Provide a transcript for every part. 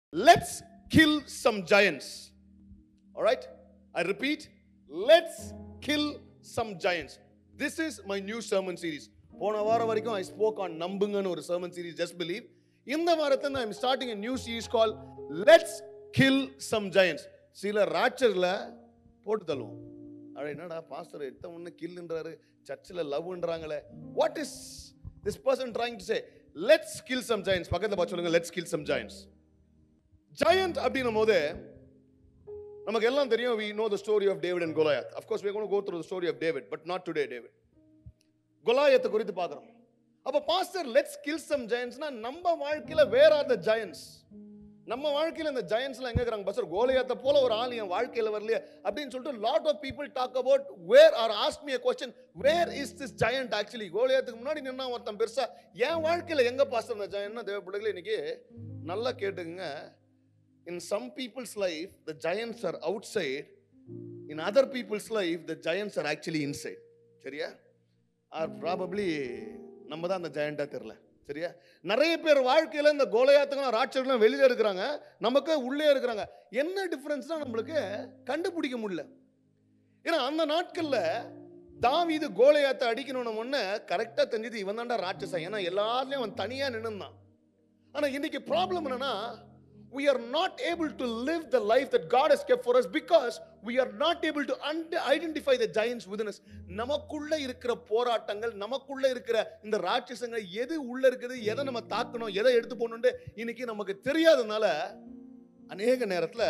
let's kill some giants. All right? I repeat, let's kill some giants. This is my new sermon series. போன வாரம் வரைக்கும் I spoke on நம்புங்கன்னு ஒரு sermon series just believe இந்த வாரத்தை I am starting a new series call let's kill some giants சில ராட்சர்ல போட்டு தள்ளுவோம் அட என்னடா பாஸ்டர் எடுத்த உடனே கில்ன்றாரு சர்ச்சில் லவ்ன்றாங்களே what is this person trying to say let's kill some giants பக்கத்துல பார்த்து சொல்லுங்க let's kill some giants giant அப்படின்னும் போது நமக்கு எல்லாம் தெரியும் we know the story of David and Goliath of course we're going to go through the story of David but not today David கொலாயத்தை குறித்து பார்க்குறோம் அப்போ பாஸ்டர் லெட்ஸ் கில் சம் ஜெயன்ஸ்னா நம்ம வாழ்க்கையில வேற ஆர் த ஜெயன்ஸ் நம்ம வாழ்க்கையில இந்த ஜெயன்ஸ்லாம் எங்க இருக்கிறாங்க பாஸ்டர் கோலியாத்தை போல ஒரு ஆள் என் வாழ்க்கையில வரலையே அப்படின்னு சொல்லிட்டு lot of people talk about where or ask me question where is this giant actually கோலியாத்துக்கு முன்னாடி நின்னா ஒருத்தன் பெருசா என் வாழ்க்கையில எங்க பாஸ்டர் இந்த ஜெயன்னா தேவ பிள்ளைகளே இன்னைக்கு நல்லா கேட்டுங்க in some people's life the giants are outside in other people's life the giants are actually inside சரியா ஆர் ப்ராபப்ளி நம்ம தான் அந்த ஜெயண்டா தெரில சரியா நிறைய பேர் வாழ்க்கையில இந்த கோலையாத்துங்களும் ராட்சர்களும் வெளியில இருக்கிறாங்க நமக்கு உள்ளே இருக்கிறாங்க என்ன டிஃபரன்ஸ்னா நம்மளுக்கு கண்டுபிடிக்க முடியல ஏன்னா அந்த நாட்கள்ல தாவீது கோலையாத்தை அடிக்கணும்னு முன்ன கரெக்டா தெரிஞ்சது இவன் தான்டா ராட்சசன் ஏன்னா எல்லாருலயும் அவன் தனியா நின்னுந்தான் ஆனா இன்னைக்கு ப்ராப்ளம் என்னன்னா we are not able to live the life that God has kept for us because we are not able to und- identify the giants within us. நமக்குள்ள இருக்கிற போராட்டங்கள் நமக்குள்ள இருக்கிற இந்த ராட்சசங்கள் எது உள்ள இருக்குது எதை நம்ம தாக்கணும் எதை எடுத்து போகணும்னு இன்னைக்கு நமக்கு தெரியாதனால அநேக நேரத்துல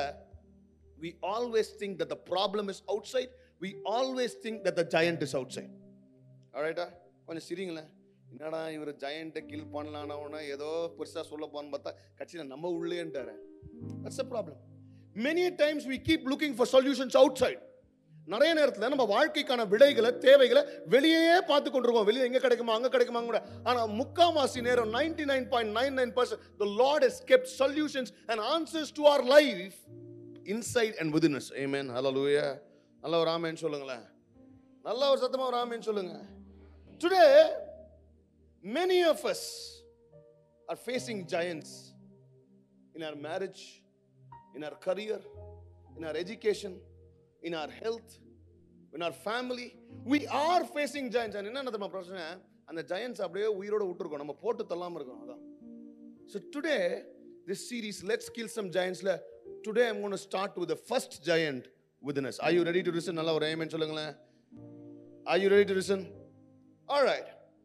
we always think that the problem is outside we always think that the giant is outside ஆல்ரைட்டா கொஞ்சம் சிரிங்களேன் என்னடா இவர் ஜெயண்ட்டை கில் பண்ணலானவனா ஏதோ பெருசாக சொல்ல போன்னு பார்த்தா கட்சியில் நம்ம உள்ளேன்ட்டாரு that's a problem many times we keep looking for solutions outside நிறைய நேரத்தில் நம்ம வாழ்க்கைக்கான விடைகளை தேவைகளை வெளியே பார்த்து கொண்டிருக்கோம் வெளியே எங்க கிடைக்குமா அங்க கிடைக்குமா கூட ஆனா முக்காவாசி நேரம் ninety nine point nine nine percent the lord has kept solutions and answers to our life inside and within us amen ஹalleluya நல்ல ஒரு ஆமேன் சொல்லுங்களேன் நல்ல ஒரு சத்தமா ஒரு ஆமேன் சொல்லுங்க today many of us are facing giants in our marriage, in our career, in our education, in our health, in our family. We are facing giants. And என்ன நம்ம பிரச்சனை அந்த giants அப்படியே உயிரோட விட்டுருக்கோம் நம்ம போட்டு தள்ளாம இருக்கோம் அதான் So today, this series, Let's Kill Some Giants, ல, today I'm going to start with the first giant within us. Are you ready to listen? நல்லா ஒரு amen சொல்லுங்களேன். Are you ready to listen? All right.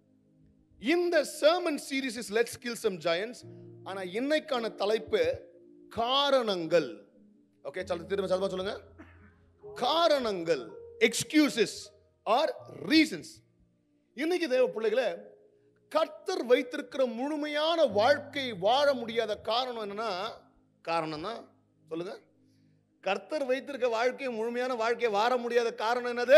இந்த sermon series is Let's Kill Some Giants. ஆனா இன்னைக்கான தலைப்பு காரணங்கள் okay சொல்ல திரும்ப சொல்லுங்க சொல்லுங்க காரணங்கள் எக்ஸ்கியூசஸ் ஆர் ரீசன்ஸ் இன்னைக்கு தேவ பிள்ளைகளே கர்த்தர் வைத்திருக்கிற முழுமையான வாழ்க்கை வாழ முடியாத காரணம் என்னன்னா காரணம் தான் சொல்லுங்க கர்த்தர் வைத்திருக்க வாழ்க்கை முழுமையான வாழ்க்கை வாழ முடியாத காரணம் என்னது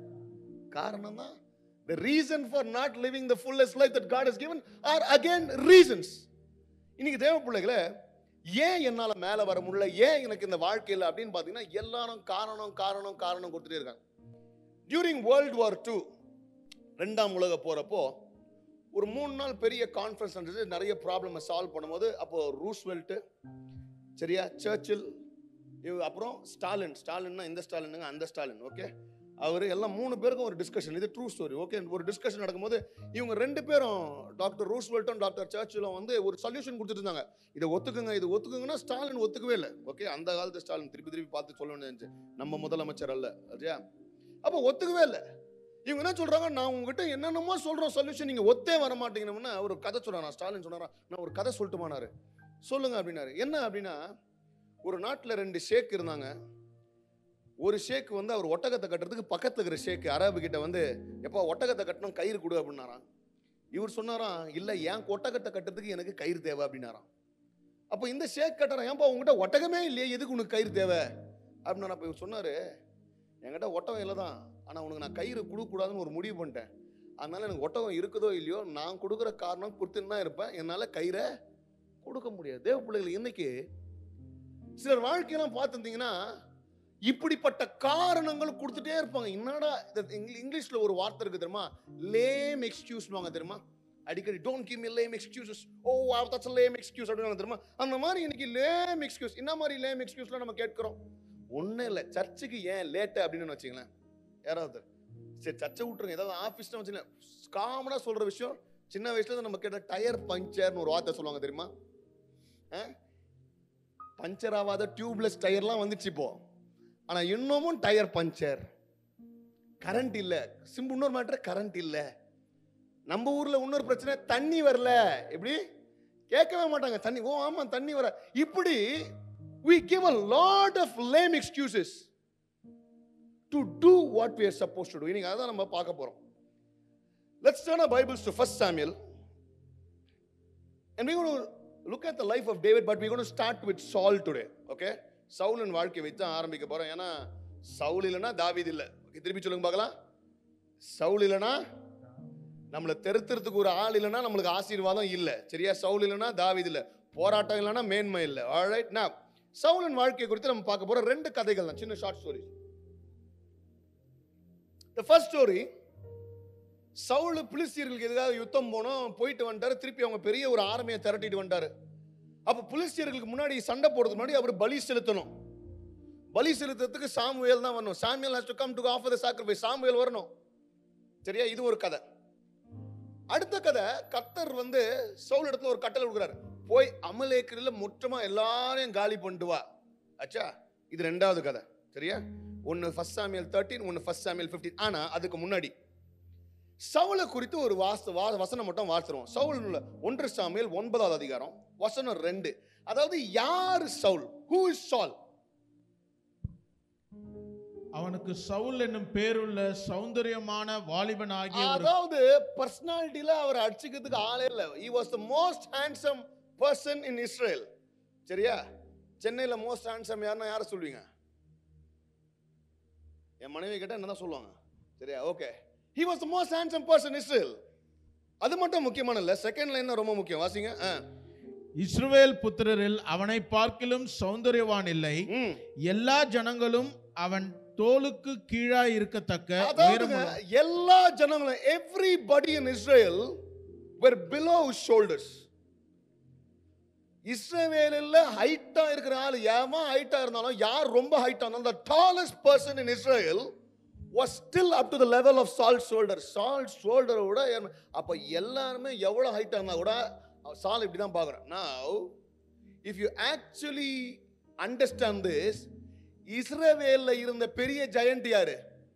காரணம் தான் the reason for not living the fullest life that God has given are again reasons இன்னைக்கு தேவ பிள்ளைகளே ஏன் என்னால மேல வர முடியல ஏன் எனக்கு இந்த வாழ்க்கையில் அப்படின்னு பார்த்தீங்கன்னா எல்லாரும் காரணம் காரணம் காரணம் கொடுத்துட்டே இருக்காங்க டியூரிங் வேர்ல்டு வார் டூ ரெண்டாம் உலக போறப்போ ஒரு மூணு நாள் பெரிய கான்ஃபரன்ஸ் நடந்தது நிறைய ப்ராப்ளமை சால்வ் பண்ணும்போது அப்போ ரூஸ்வெல்ட்டு சரியா சர்ச்சில் இவ- அப்புறம் ஸ்டாலின் ஸ்டாலின்னா இந்த ஸ்டாலினுங்க அந்த ஸ்டாலின் ஓகே அவர் எல்லாம் மூணு பேருக்கும் ஒரு டிஸ்கஷன் இது ட்ரூ ஸ்டோரி ஓகே ஒரு டிஸ்கஷன் நடக்கும்போது இவங்க ரெண்டு பேரும் டாக்டர் ரூஸ்வெல்ட்டும் டாக்டர் சர்ச்சிலும் வந்து ஒரு சொல்யூஷன் கொடுத்துட்டு இருந்தாங்க இதை ஒத்துக்குங்க இது ஒத்துக்குங்கன்னா ஸ்டாலின் ஒத்துக்கவே இல்லை ஓகே அந்த காலத்து ஸ்டாலின் திருப்பி திருப்பி பார்த்து சொல்ல வேண்டியது நம்ம முதலமைச்சர் அல்ல சரியா அப்போ ஒத்துக்கவே இல்லை இவங்க என்ன சொல்றாங்க நான் உங்ககிட்ட என்னென்னமோ சொல்றோம் சொல்யூஷன் நீங்க ஒத்தே வர மாட்டீங்கன்னா ஒரு கதை சொல்றான் ஸ்டாலின் சொன்னாரா நான் ஒரு கதை சொல்லட்டுமானாரு சொல்லுங்க அப்படின்னாரு என்ன அப்படின்னா ஒரு நாட்டில் ரெண்டு ஷேக் இருந்தாங்க ஒரு ஷேக் வந்து அவர் ஒட்டகத்தை கட்டுறதுக்கு பக்கத்துல இருக்கிற ஷேக் அரபு கிட்ட வந்து எப்போ ஒட்டகத்தை கட்டணும் கயிறு கொடு அப்படின்னாராம் இவர் சொன்னாராம் இல்லை ஏன் ஒட்டகத்தை கட்டுறதுக்கு எனக்கு கயிறு தேவை அப்படின்னாராம் அப்போ இந்த ஷேக் கட்டுறான் ஏன்பா உங்ககிட்ட ஒட்டகமே இல்லையே எதுக்கு உனக்கு கயிறு தேவை அப்படின்னா அப்போ இவர் சொன்னாரு என்கிட்ட ஒட்டகம் இல்லை தான் ஆனால் உனக்கு நான் கயிறு கொடுக்கக்கூடாதுன்னு ஒரு முடிவு பண்ணிட்டேன் அதனால எனக்கு ஒட்டகம் இருக்குதோ இல்லையோ நான் கொடுக்குற காரணம் கொடுத்துன்னு தான் இருப்பேன் என்னால் கயிறை கொடுக்க முடியாது தேவ பிள்ளைகள் இன்னைக்கு சிலர் வாழ்க்கையெல்லாம் பார்த்துருந்தீங்கன்னா இப்படிப்பட்ட காரணங்கள் கொடுத்துட்டே இருப்பாங்க என்னடா இது இங்கிலீ- இங்கிலீஷ்ல ஒரு வார்த்தை இருக்கு தெரியுமா லேம் எக்ஸ்கியூஸ் தெரியுமா அடிக்கடி don't give me lame excuses oh that's lame excuse அப்படின்னு தெரியுமா அந்த மாதிரி இன்னைக்கு லேம் எக்ஸ்கியூஸ் என்ன மாதிரி லேம் எக்ஸ்கியூஸ்லாம் நம்ம கேட்கிறோம் ஒன்றும் இல்லை சர்ச்சுக்கு ஏன் லேட்டு அப்படின்னு வச்சுங்களேன் யாராவது சரி சர்ச்சை விட்டுருங்க ஏதாவது ஆஃபீஸ்னு வச்சுங்களேன் காமனாக சொல்கிற விஷயம் சின்ன வயசுல இருந்து நம்ம கேட்ட டயர் பஞ்சர்னு ஒரு வார்த்தை சொல்லுவாங்க தெரியுமா பஞ்சர் ஆகாத டியூப்லெஸ் டயர்லாம் வந்துச்சு இப்போ ஆனால் இன்னமும் டயர் பஞ்சர் கரண்ட் இல்லை சிம்பிள் இன்னொரு மேட்ரு கரண்ட் இல்லை நம்ம ஊர்ல இன்னொரு பிரச்சனை தண்ணி வரல எப்படி கேட்கவே மாட்டாங்க தண்ணி ஓ ஆமா தண்ணி வர இப்படி we give a lot of lame excuses to do what we are supposed to do இன்னைக்கு அதான் நம்ம பார்க்க போறோம் let's turn our bibles to first samuel and we're going to look at the life of david but we're going to start with saul today okay சவுலின் வாழ்க்கை வச்சு தான் ஆரம்பிக்க போறோம் ஏன்னா சவுல் இல்லைன்னா தாவீது இல்லை Okay, திருப்பி சொல்லுங்க பார்க்கலாம் சவுல் இல்லைன்னா நம்மளை தெருத்துறதுக்கு ஒரு ஆள் இல்லைன்னா நம்மளுக்கு ஆசீர்வாதம் இல்லை சரியா சவுல் இல்லைன்னா தாவீது இல்லை போராட்டம் இல்லைன்னா மேன்மை இல்லை ஆல்ரைட் நான் சவுலின் வாழ்க்கை குறித்து நம்ம பார்க்க போறோம் ரெண்டு கதைகள் தான் சின்ன short story the first story சவுல் பிலிஸ்தீர்களுக்கு எதுக்காக யுத்தம் போனோம் போயிட்டு வந்துட்டாரு திருப்பி அவங்க பெரிய ஒரு ஆர்மியை திரட்டிட்டு வந்துட்டாரு அப்போ பிலிஸ்தீர்களுக்கு முன்னாடி சண்டை போடுறதுக்கு முன்னாடி அவர் பலி செலுத்தணும் பலி செலுத்துறதுக்கு சாமுவேல் தான் வரணும் Samuel has to come to offer the sacrifice சாமுவேல் வரணும் சரியா இது ஒரு கதை அடுத்த கதை கர்த்தர் வந்து சவுல் இடத்துல ஒரு கட்டளை கொடுக்குறாரு போய் அமலேக்கரில் மொத்தமா எல்லாரையும் காலி பண்ணிட்டு வா ஆச்சா இது ரெண்டாவது கதை சரியா ஒன்று ஃபர்ஸ்ட் சாமியல் தேர்ட்டீன் ஒன்று ஃபர்ஸ்ட் சாமியல் ஃபிஃப்டீன் ஆனா அதுக்கு முன்னாடி சவுலை குறித்து ஒரு வாச வா வசனம் மட்டும் வாசிடுவோம் சவுல் ஒன்று சாமியல் ஒன்பதாவது அதிகாரம் வசனம் ரெண்டு அதாவது யார் சவுல் ஹூ இஸ் சால் அவனுக்கு சவுல் என்னும் பேருள்ள சௌந்தரியமான வாலிபனாகிய ஒரு அதாவது பர்சனாலிட்டியில அவர் அடிச்சுக்கிறதுக்கு ஆளே இல்லை he was the most handsome person in Israel சரியா சென்னையில மோஸ்ட் ஹேண்ட்ஸம் யாருன்னா யாரை சொல்வீங்க என் மனைவி கிட்ட என்னதான் சொல்லுவாங்க சரியா okay he was the most handsome person in Israel அது மட்டும் முக்கியமான இல்ல செகண்ட் லைன் ரொம்ப முக்கியம் வாசிங்க ஆ. இஸ்ரவேல் புத்திரரில் அவனை பார்க்கிலும் சௌந்தரியவான் இல்லை ம். எல்லா ஜனங்களும் அவன் தோலுக்கு கீழாய் இருக்கத்தக்க அதாவதுங்க உயரமுள்ள- எல்லா ஜனங்களும் everybody in Israel were below his shoulders இஸ்ரவேலில் ஹைட்டா இருக்கிற ஆள் எவன் ஹைட்டா இருந்தாலும் யார் ரொம்ப ஹைட்டா இருந்தாலும் the tallest person in Israel was still up to the level of Saul's shoulder Saul's shoulder விட எம்- அப்ப எல்லாருமே எவ்வளவு ஹைட்டா இருந்தா கூட சால் இப்படி தான் பார்க்குறேன் now if you actually understand this இஸ்ரவேல்ல இருந்த பெரிய ஜெயண்ட் யாரு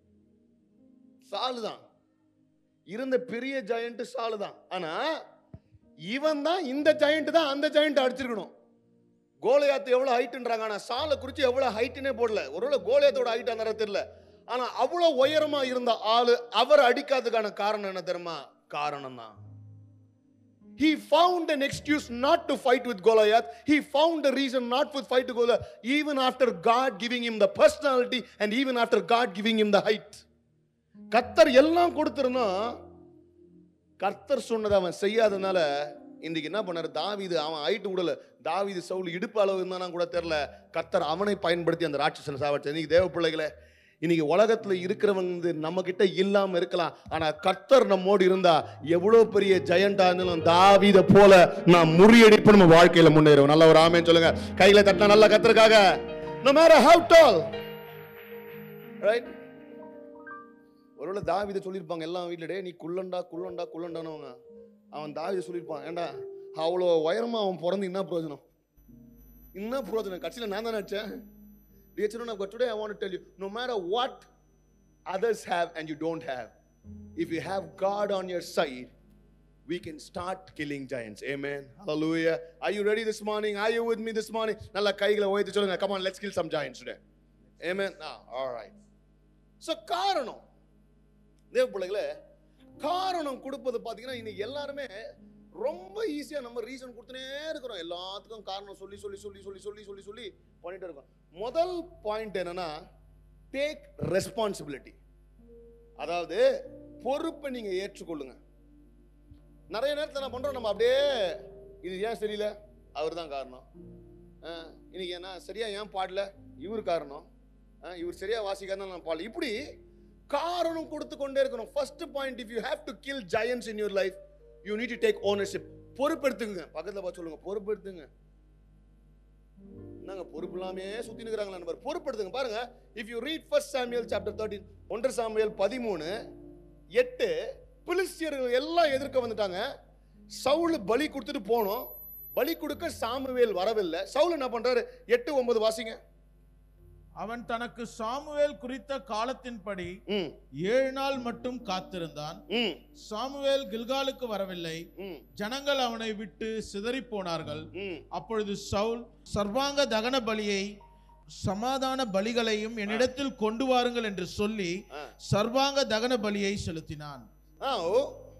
சாலு தான் இருந்த பெரிய ஜெயண்ட் சாலு தான் ஆனா இவன் தான் இந்த ஜெயண்ட் தான் அந்த ஜெயண்ட் அடிச்சிருக்கணும் கோலியாத்து எவ்வளவு ஹைட்ன்றாங்க ஆனா சாலை குறிச்சு எவ்வளவு ஹைட்னே போடல ஒருவேளை கோலியாத்தோட ஹைட் அந்த தெரியல ஆனா அவ்வளவு உயரமா இருந்த ஆளு அவர் அடிக்காததுக்கான காரணம் என்ன தெரியுமா காரணம் தான் He found an excuse not to fight with Goliath. He found a reason not to fight with Goliath, even after God giving him the personality and even after God giving him the height. கர்த்தர் எல்லாம் கொடுத்திருந்தா கர்த்தர் சொன்னதை அவன் செய்யாதனால இன்னைக்கு என்ன பண்ணாரு தாவீது அவன் ஹைட் விடல தாவீது சவுல் இடுப்பு அளவு இருந்தானா கூட தெரியல கர்த்தர் அவனை பயன்படுத்தி அந்த ராட்சசனை சாவடிச்சு இன்னைக்கு தேவ பிள்ளைகளே இன்னைக்கு உலகத்துல இருக்கிறவங்க நம்ம கிட்ட இல்லாம இருக்கலாம் ஆனா கர்த்தர் நம்மோடு இருந்தா எவ்வளவு பெரிய ஜெயண்டா இருந்தாலும் தாவீத போல நான் முறியடிப்பு நம்ம வாழ்க்கையில முன்னேறுவோம் நல்ல ஒரு ஆமேன்னு சொல்லுங்க கையில தட்டினா நல்லா கத்திருக்காக no matter how tall right ஒருவேளை தாவித சொல்லியிருப்பாங்க எல்லாம் வீட்டில் டே நீ குள்ளண்டா குள்ளண்டா குள்ளண்டானவங்க அவன் தாவித சொல்லியிருப்பான் ஏண்டா அவ்வளோ உயரமா அவன் பிறந்து என்ன பிரயோஜனம் என்ன பிரயோஜனம் கட்சியில் நான் தான் நினச்சேன் Dear children of God, today I want to tell you no matter what others have and you don't have, if you have God on your side, we can start killing giants. Amen. Hallelujah. Are you ready this morning? Are you with me this morning? நல்லா கைகளை உயர்த்தி சொல்லுங்க come on let's kill some giants today. Amen. Ah, all right. So காரணம் தேவ பிள்ளைகளே காரணம் கொடுப்பது பார்த்தீங்கன்னா இன்னைக்கு எல்லாருமே ரொம்ப ஈஸியாக நம்ம ரீசன் கொடுத்துனே இருக்கிறோம் எல்லாத்துக்கும் காரணம் சொல்லி சொல்லி சொல்லி சொல்லி சொல்லி சொல்லி சொல்லி பண்ணிட்டு இருக்கோம் முதல் பாயிண்ட் என்னன்னா டேக் ரெஸ்பான்சிபிலிட்டி அதாவது பொறுப்பை நீங்க ஏற்றுக்கொள்ளுங்க நிறைய நேரத்தில் என்ன பண்றோம் நம்ம அப்படியே இது ஏன் சரியில்லை அவர் தான் காரணம் ஆஹ், இன்னைக்கு என்ன சரியா ஏன் பாடல இவர் காரணம் ஆஹ், இவர் சரியா வாசிக்காதான் நான் பாடல இப்படி காரணம் கொடுத்து கொண்டே இருக்கணும் first point if you have to kill giants in your life you need to take ownership பொறுப்பெடுத்துங்க பக்கத்துல பார்த்து சொல்லுங்க பொறுப்பெடுத்துங்க என்னங்க பொறுப்பு இல்லாமே சுத்தி நிற்கிறாங்களா நம்பர் பொறுப்பெடுத்துங்க பாருங்க if you read first Samuel chapter thirteen ஒன்று சாமியல் பதிமூணு எட்டு பிலிஸ்தியர்கள் எல்லாம் எதிர்க்க வந்துட்டாங்க சவுல் பலி கொடுத்துட்டு போனோம் பலி கொடுக்க சாமுவேல் வரவில்லை சவுல் என்ன பண்றாரு எட்டு ஒன்பது வாசிங்க அவன் தனக்கு சாமுவேல் குறித்த காலத்தின்படி ம் ஏழு நாள் மட்டும் காத்திருந்தான் ம் சாமுவேல் கில்காலுக்கு வரவில்லை ம் ஜனங்கள் அவனை விட்டு சிதறிப் போனார்கள் ம் அப்பொழுது சவுல் சர்வாங்க தகன பலியை சமாதான பலிகளையும் என்னிடத்தில் கொண்டு வாருங்கள் என்று சொல்லி ஆ. சர்வாங்க தகன பலியை செலுத்தினான் ஆ ஓ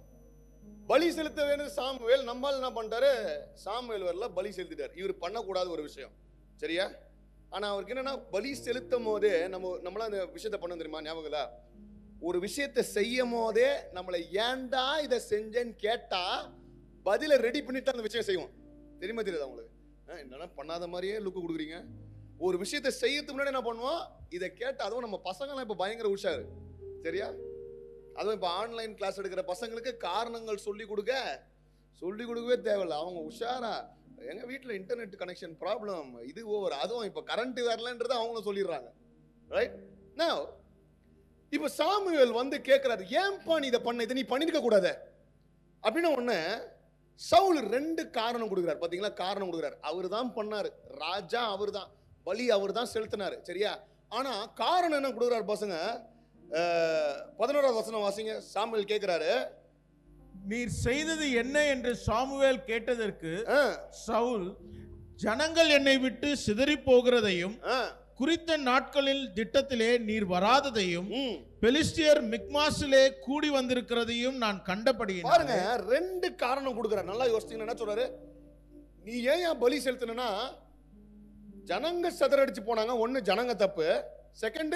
பலி செலுத்த வேணும் சாமுவேல் நம்மால் என்ன பண்ணிட்டாரு சாமுவேல் வரல பலி செலுத்திட்டார் இவர் பண்ணக்கூடாத ஒரு விஷயம் சரியா ஆனா அவருக்கு என்னன்னா பலி செலுத்தும் போதே நம்ம நம்மளாம் அந்த விஷயத்த பண்ண தெரியுமா ஞாபகம் இல்ல? ஒரு விஷயத்தை செய்யும் போதே நம்மளை ஏன்டா இதை செஞ்சேன்னு கேட்டா பதில ரெடி பண்ணிட்டு அந்த விஷயம் செய்வோம் தெரியுமா தெரியாதா உங்களுக்கு ஆ, என்னன்னா பண்ணாத மாதிரியே லுக்கு கொடுக்குறீங்க ஒரு விஷயத்தை செய்யறதுக்கு முன்னாடி என்ன பண்ணுவோம் இதை கேட்டா அதுவும் நம்ம பசங்களாம் இப்ப பயங்கர உஷாரு சரியா அதுவும் இப்போ ஆன்லைன் கிளாஸ் எடுக்கிற பசங்களுக்கு காரணங்கள் சொல்லி கொடுக்க சொல்லி கொடுக்கவே தேவையில்ல அவங்க உஷாரா எங்க வீட்டில் இன்டர்நெட் கனெக்ஷன் ப்ராப்ளம் இது ஓவர் அதுவும் இப்போ கரண்ட் வரலன்றதை அவங்களும் சொல்லிடுறாங்க ரைட் now இப்போ சாமுவேல் வந்து கேட்குறாரு ஏன்பா நீ இதை பண்ண இதை நீ பண்ணிருக்க கூடாது அப்படின்னு உடனே சவுல் ரெண்டு காரணம் கொடுக்குறாரு பாத்தீங்களா காரணம் கொடுக்குறாரு அவர் தான் பண்ணாரு ராஜா அவர் தான் பலி அவர் தான் செலுத்தினாரு சரியா ஆனா காரணம் என்ன கொடுக்குறாரு பசங்க அஹ், பதினோராவது வசனம் வாசிங்க சாமுவேல் கேட்குறாரு நீர் செய்தது என்ன என்று சாமுவேல் கேட்டதற்கு ஆ சவுல் ஜனங்கள் என்னை விட்டு சிதறிப் போகிறதையும் ஆ குறித்த நாட்களில் திட்டத்திலே நீர் வராததையும் ம் பெலிஸ்தியர் மிக்மாசிலே கூடி வந்திருக்கிறதையும் நான் கண்டபடியினாலே பாருங்க ரெண்டு காரணம் கொடுக்குறாரு நல்லா யோசிச்சீங்கன்னா என்ன சொல்றாரு நீ ஏன் ஏன் பலி செலுத்தினா ஜனங்க சதறடிச்சு போனாங்க ஒண்ணு ஜனங்க தப்பு செகண்ட்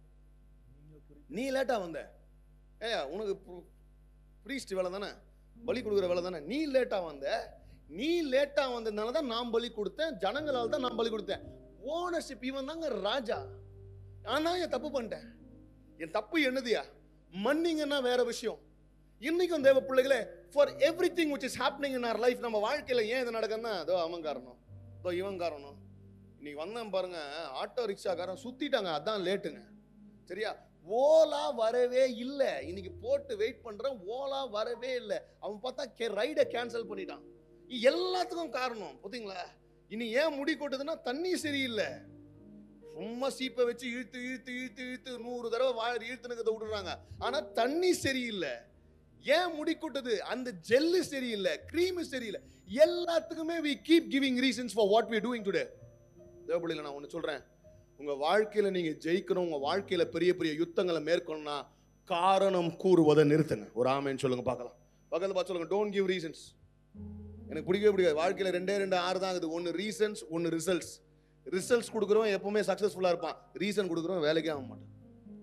நீ லேட்டா வந்த ஏயா உனக்கு ப்ரீஸ்ட் வேலை தானே பலி கொடுக்குற வேலை தானே நீ லேட்டா வந்த நீ லேட்டா வந்ததுனால தான் நான் பலி கொடுத்தேன் ஜனங்களால தான் நான் பலி கொடுத்தேன் ஓனர்ஷிப் இவன் தாங்க ராஜா ஆனா என் தப்பு பண்ணிட்டேன் என் தப்பு என்னதுயா மன்னிங்கன்னா வேற விஷயம் இன்னைக்கும் தேவ பிள்ளைகளே for everything which is happening in our life நம்ம வாழ்க்கையில ஏன் இது நடக்குதுன்னா அதோ அவன் காரணம் அதோ இவன் காரணம் இன்னைக்கு வந்தேன் பாருங்க ஆட்டோ ரிக்ஷாக்காரன் சுத்திட்டாங்க அதான் லேட்டுங்க சரியா ஓலா வரவே இல்லை இன்னைக்கு போட்டு வெயிட் பண்றேன் ஓலா வரவே இல்லை அவன் பார்த்தா கே ரைடை கேன்சல் பண்ணிட்டான் இது எல்லாத்துக்கும் காரணம் பார்த்தீங்களா இனி ஏன் முடி கொட்டுதுன்னா தண்ணி சரியில்லை சும்மா சீப்பை வச்சு இழுத்து இழுத்து இழுத்து இழுத்து நூறு தடவை வாழ இழுத்துனுக்கிறத விடுறாங்க ஆனா தண்ணி சரியில்லை ஏன் முடி கொட்டுது அந்த ஜெல்லு சரியில்லை க்ரீம் சரியில்லை எல்லாத்துக்குமே we keep giving reasons for what we doing today தேவபடியில் நான் ஒன்று சொல்றேன் உங்க வாழ்க்கையில நீங்க ஜெயிக்கணும் உங்க வாழ்க்கையில பெரிய பெரிய யுத்தங்களை மேற்கொள்ளணும்னா காரணம் கூறுவதை நிறுத்துங்க ஒரு ஆமைன்னு சொல்லுங்க பார்க்கலாம் பக்கத்துல பார்த்து சொல்லுங்க டோன்ட் கிவ் ரீசன்ஸ் எனக்கு பிடிக்கவே பிடிக்காது வாழ்க்கையில ரெண்டே ரெண்டு ஆறு தான் இருக்குது ஒன்று ரீசன்ஸ் ஒன்று ரிசல்ட்ஸ் ரிசல்ட்ஸ் கொடுக்குறவன் எப்பவுமே சக்ஸஸ்ஃபுல்லாக இருப்பான் ரீசன் கொடுக்குறவன் வேலைக்கே ஆக மாட்டான்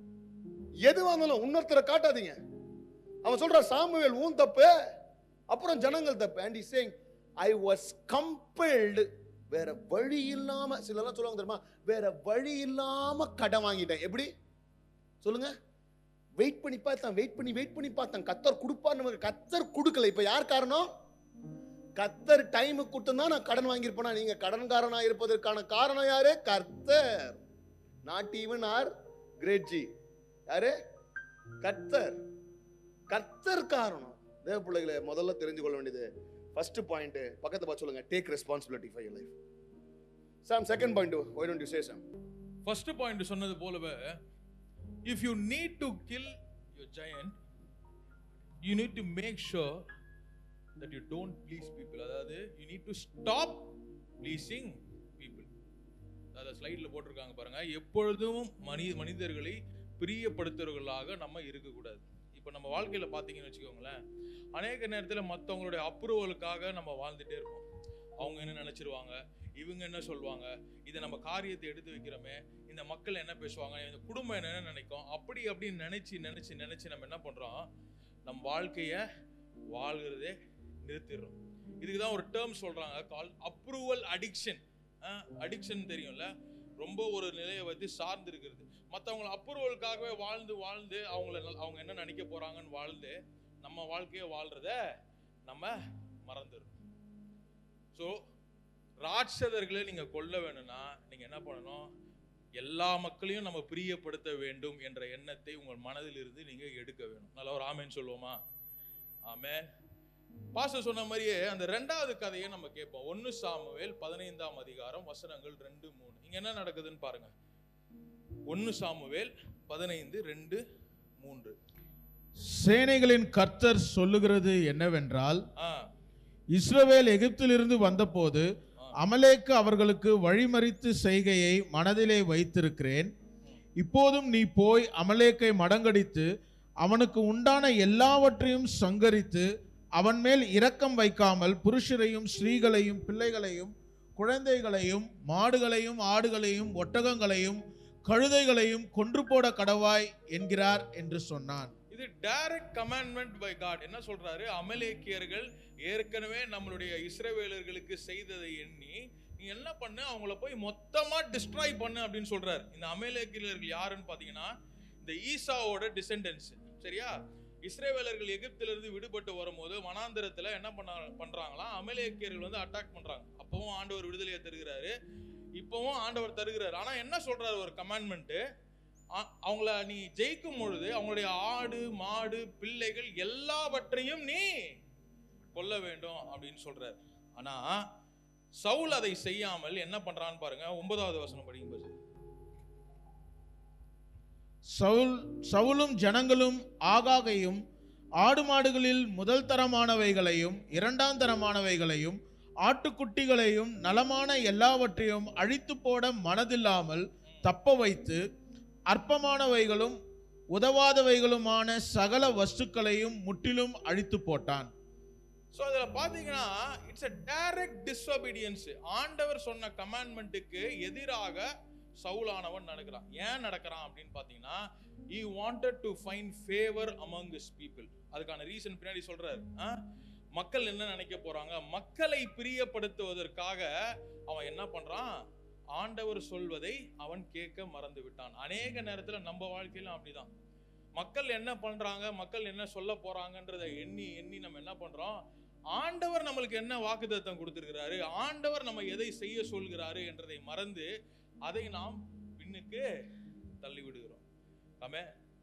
எதுவாக இருந்தாலும் இன்னொருத்தரை காட்டாதீங்க அவன் சொல்றான் சாமுவேல் ஊன் தப்பு அப்புறம் ஜனங்கள் தப்பு and is saying I was compelled வேற வழி இல்லாம சிலர்லாம் சொல்லுவாங்க தெரியுமா வேற வழி இல்லாம கடன் வாங்கிட்டேன் எப்படி சொல்லுங்க வெயிட் பண்ணி பார்த்தேன் வெயிட் பண்ணி வெயிட் பண்ணி பார்த்தேன் கத்தர் கொடுப்பார் நமக்கு கத்தர் கொடுக்கல இப்ப யார் காரணம் கத்தர் டைம் கொடுத்தா நான் கடன் வாங்கியிருப்பேனா நீங்க கடன்காரனா இருப்பதற்கான காரணம் யாரு கர்த்தர் நாட் ஈவன் ஆர் கிரேட் ஜி யாரு கர்த்தர் கர்த்தர் காரணம் தேவ பிள்ளைகளை முதல்ல தெரிஞ்சு கொள்ள வேண்டியது ஃபர்ஸ்ட் பாயிண்ட் பக்கத்தை பார்த்து சொல்லுங்க take responsibility for your life Sam second point why don't you say Sam first point சொன்னது போலவே if you need to kill your giant you need to make sure that you don't please people அதாவது you need to stop pleasing people அதாவது ஸ்லைடில் போட்டிருக்காங்க பாருங்க எப்பொழுதும் money மனிதர்களை பிரியப்படுத்துறவர்களாக நம்ம இருக்கக்கூடாது இப்போ நம்ம வாழ்க்கையில் பார்த்தீங்கன்னு வச்சுக்கோங்களேன் அநேக நேரத்தில் மற்றவங்களுடைய அப்ரூவலுக்காக நம்ம வாழ்ந்துட்டே இருப்போம் அவங்க என்ன நினச்சிருவாங்க இவங்க என்ன சொல்லுவாங்க இதை நம்ம காரியத்தை எடுத்து வைக்கிறோமே இந்த மக்கள் என்ன பேசுவாங்க இந்த குடும்பம் என்ன நினைக்கும் அப்படி அப்படின்னு நினைச்சு நினைச்சு நினைச்சு நம்ம என்ன பண்றோம் நம் வாழ்க்கைய வாழ்கிறதே நிறுத்திடுறோம் இதுக்கு தான் ஒரு டேர்ம் சொல்றாங்க கால் அப்ரூவல் அடிக்ஷன் அடிக்ஷன் தெரியும்ல ரொம்ப ஒரு நிலையை வந்து சார்ந்து இருக்கிறது மற்றவங்களை அப்ரூவலுக்காகவே வாழ்ந்து வாழ்ந்து அவங்கள நல்- அவங்க என்ன நினைக்க போறாங்கன்னு வாழ்ந்து நம்ம வாழ்க்கையை வாழ்றத நம்ம மறந்துடும் ஸோ ராட்சதர்களை நீங்க கொல்ல வேணும்னா நீங்க என்ன பண்ணணும் எல்லா மக்களையும் நம்ம பிரியப்படுத்த வேண்டும் என்ற எண்ணத்தை உங்கள் மனதில் இருந்து நீங்க எடுக்க வேணும் நல்ல ஒரு ஆமேன்னு சொல்லுவோமா ஆமென் பாஸ்டர் சொன்ன மாதிரியே அந்த ரெண்டாவது கதையை நம்ம கேட்போம் ஒன்னு சாமுவேல் பதினைந்தாம் அதிகாரம் வசனங்கள் ரெண்டு மூணு இங்க என்ன நடக்குதுன்னு பாருங்க ஒன்னு சாமுவேல் பதினைந்து ரெண்டு மூன்று சேனைகளின் கர்த்தர் சொல்லுகிறது என்னவென்றால் ஆ இஸ்ரவேல் எகிப்திலிருந்து வந்தபோது அமலேக்கு அவர்களுக்கு வழிமறித்து செய்கையை மனதிலே வைத்திருக்கிறேன் இப்போதும் நீ போய் அமலேக்கை மடங்கடித்து அவனுக்கு உண்டான எல்லாவற்றையும் சங்கரித்து அவன் மேல் இரக்கம் வைக்காமல் புருஷரையும் ஸ்திரீகளையும் பிள்ளைகளையும் குழந்தைகளையும் மாடுகளையும் ஆடுகளையும் ஒட்டகங்களையும் கழுதைகளையும் கொன்று போட கடவாய் என்கிறார் என்று சொன்னான் இது டைரக்ட் கமாண்ட்மெண்ட் பை காட் என்ன சொல்றாரு அமலேக்கியர்கள் ஏற்கனவே நம்மளுடைய இஸ்ரவேலர்களுக்கு செய்ததை எண்ணி நீ என்ன பண்ணு அவங்கள போய் மொத்தமா டிஸ்ட்ராய் பண்ணு அப்படின்னு சொல்றாரு இந்த அமலேக்கியர்கள் யாருன்னு பாத்தீங்கன்னா இந்த ஈசாவோட டிசெண்டன்ஸ் சரியா இஸ்ரேவேலர்கள் எகிப்திலிருந்து விடுபட்டு வரும்போது வனாந்திரத்துல என்ன பண்ண பண்றாங்களாம் அமலேக்கியர்கள் வந்து அட்டாக் பண்றாங்க அப்பவும் ஆண்டவர் விடுதலையை தருகிறாரு இப்பவும் ஆண்டவர் தருகிறாரு ஆனா என்ன சொல்றாரு ஒரு கமாண்ட்மெண்ட் அவங்கள நீ ஜெயிக்கும் பொழுது அவங்களுடைய ஆடு மாடு பிள்ளைகள் எல்லாவற்றையும் நீ கொல்ல வேண்டும் அப்படின்னு சொல்றாரு ஆனா சவுல் அதை செய்யாமல் என்ன பண்றான்னு பாருங்க ஒன்பதாவது வசனம் படிக்கும் போது சவுல் சவுலும் ஜனங்களும் ஆகாகையும் ஆடு மாடுகளில் முதல் தரமானவைகளையும் இரண்டாம் தரமானவைகளையும் ஆட்டுக்குட்டிகளையும் நலமான எல்லாவற்றையும் அழித்து போட மனதில்லாமல் தப்ப வைத்து அற்பமானவைகளும் உதவாதவைகளுமான சகல வஸ்துக்களையும் முற்றிலும் அழித்து போட்டான் ஸோ அதில் பார்த்தீங்கன்னா இட்ஸ் a டைரக்ட் disobedience ஆண்டவர் சொன்ன கமாண்ட்மெண்ட்டுக்கு எதிராக சவுலானவன் நடக்கிறான் ஏன் நடக்கிறான் அப்படின்னு பார்த்தீங்கன்னா he wanted to find favor among his people அதுக்கான ரீசன் பின்னாடி சொல்றாரு ஆ? மக்கள் என்ன நினைக்க போறாங்க மக்களை பிரியப்படுத்துவதற்காக அவன் என்ன பண்றான் ஆண்டவர் சொல்வதை அவன் கேட்க மறந்து விட்டான் அநேக நேரத்துல நம்ம வாழ்க்கையிலும் அப்படிதான் மக்கள் என்ன பண்றாங்க மக்கள் என்ன சொல்ல போறாங்கன்றதை எண்ணி எண்ணி நம்ம என்ன பண்றோம் ஆண்டவர் நம்மளுக்கு என்ன வாக்குத்தத்தம் கொடுத்திருக்கிறாரு ஆண்டவர் நம்ம எதை செய்ய சொல்கிறாரு என்றதை மறந்து அதை நாம் பின்னுக்கு தள்ளி விடுகிறோம் ஆமே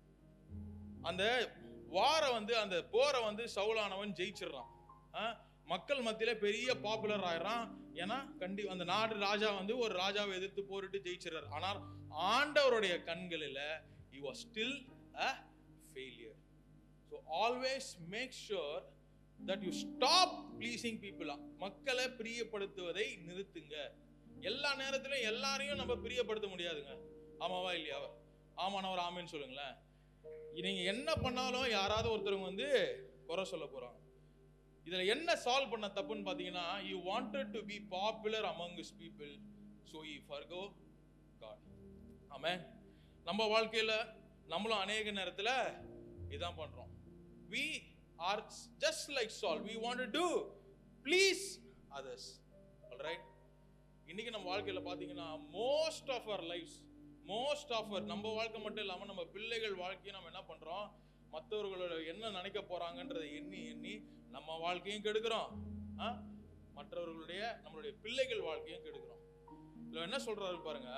அந்த வாரை வந்து அந்த போரை வந்து சவுலானவன் ஜெயிச்சிடுறான் ஆ? மக்கள் மத்தியில பெரிய பாப்புலர் ஆயிடுறான் ஏன்னா கண்டி அந்த நாடு ராஜா வந்து ஒரு ராஜாவை எதிர்த்து போரிட்டு ஜெயிச்சிடுறாரு ஆனால் ஆண்டவருடைய கண்களில் he was still a failure so always make sure that you stop pleasing people மக்களை பிரியப்படுத்துவதை நிறுத்துங்க எல்லா நேரத்திலும் எல்லாரையும் நம்ம பிரியப்படுத்த முடியாதுங்க ஆமாவா இல்லையா ஆமானவர் ஆமேன்னு சொல்லுங்களேன் நீங்க என்ன பண்ணாலும் யாராவது ஒருத்தவங்க வந்து குறை சொல்ல போறாங்க இதுல என்ன சால்வ் பண்ண தப்புன்னு பாத்தீங்கன்னா you wanted to be popular among his people so he forgo God ஆமென் நம்ம வாழ்க்கையில நம்மளும் அநேக நேரத்துல இதான் பண்றோம் we are just like Saul we want to do please others all right இன்னைக்கு நம்ம வாழ்க்கையில பாத்தீங்கன்னா most of our lives most of our நம்ம வாழ்க்கை மட்டும் இல்லாம நம்ம பிள்ளைகள் வாழ்க்கையும் நம்ம என்ன பண்றோம் மற்றவர்களோட என்ன நினைக்க போறாங்கன்றதை எண்ணி எண்ணி நம்ம வாழ்க்கையும் கெடுக்கிறோம் ஆ? மற்றவர்களுடைய நம்மளுடைய பிள்ளைகள் வாழ்க்கையும் கெடுக்கிறோம் இதுல என்ன சொல்றாரு பாருங்க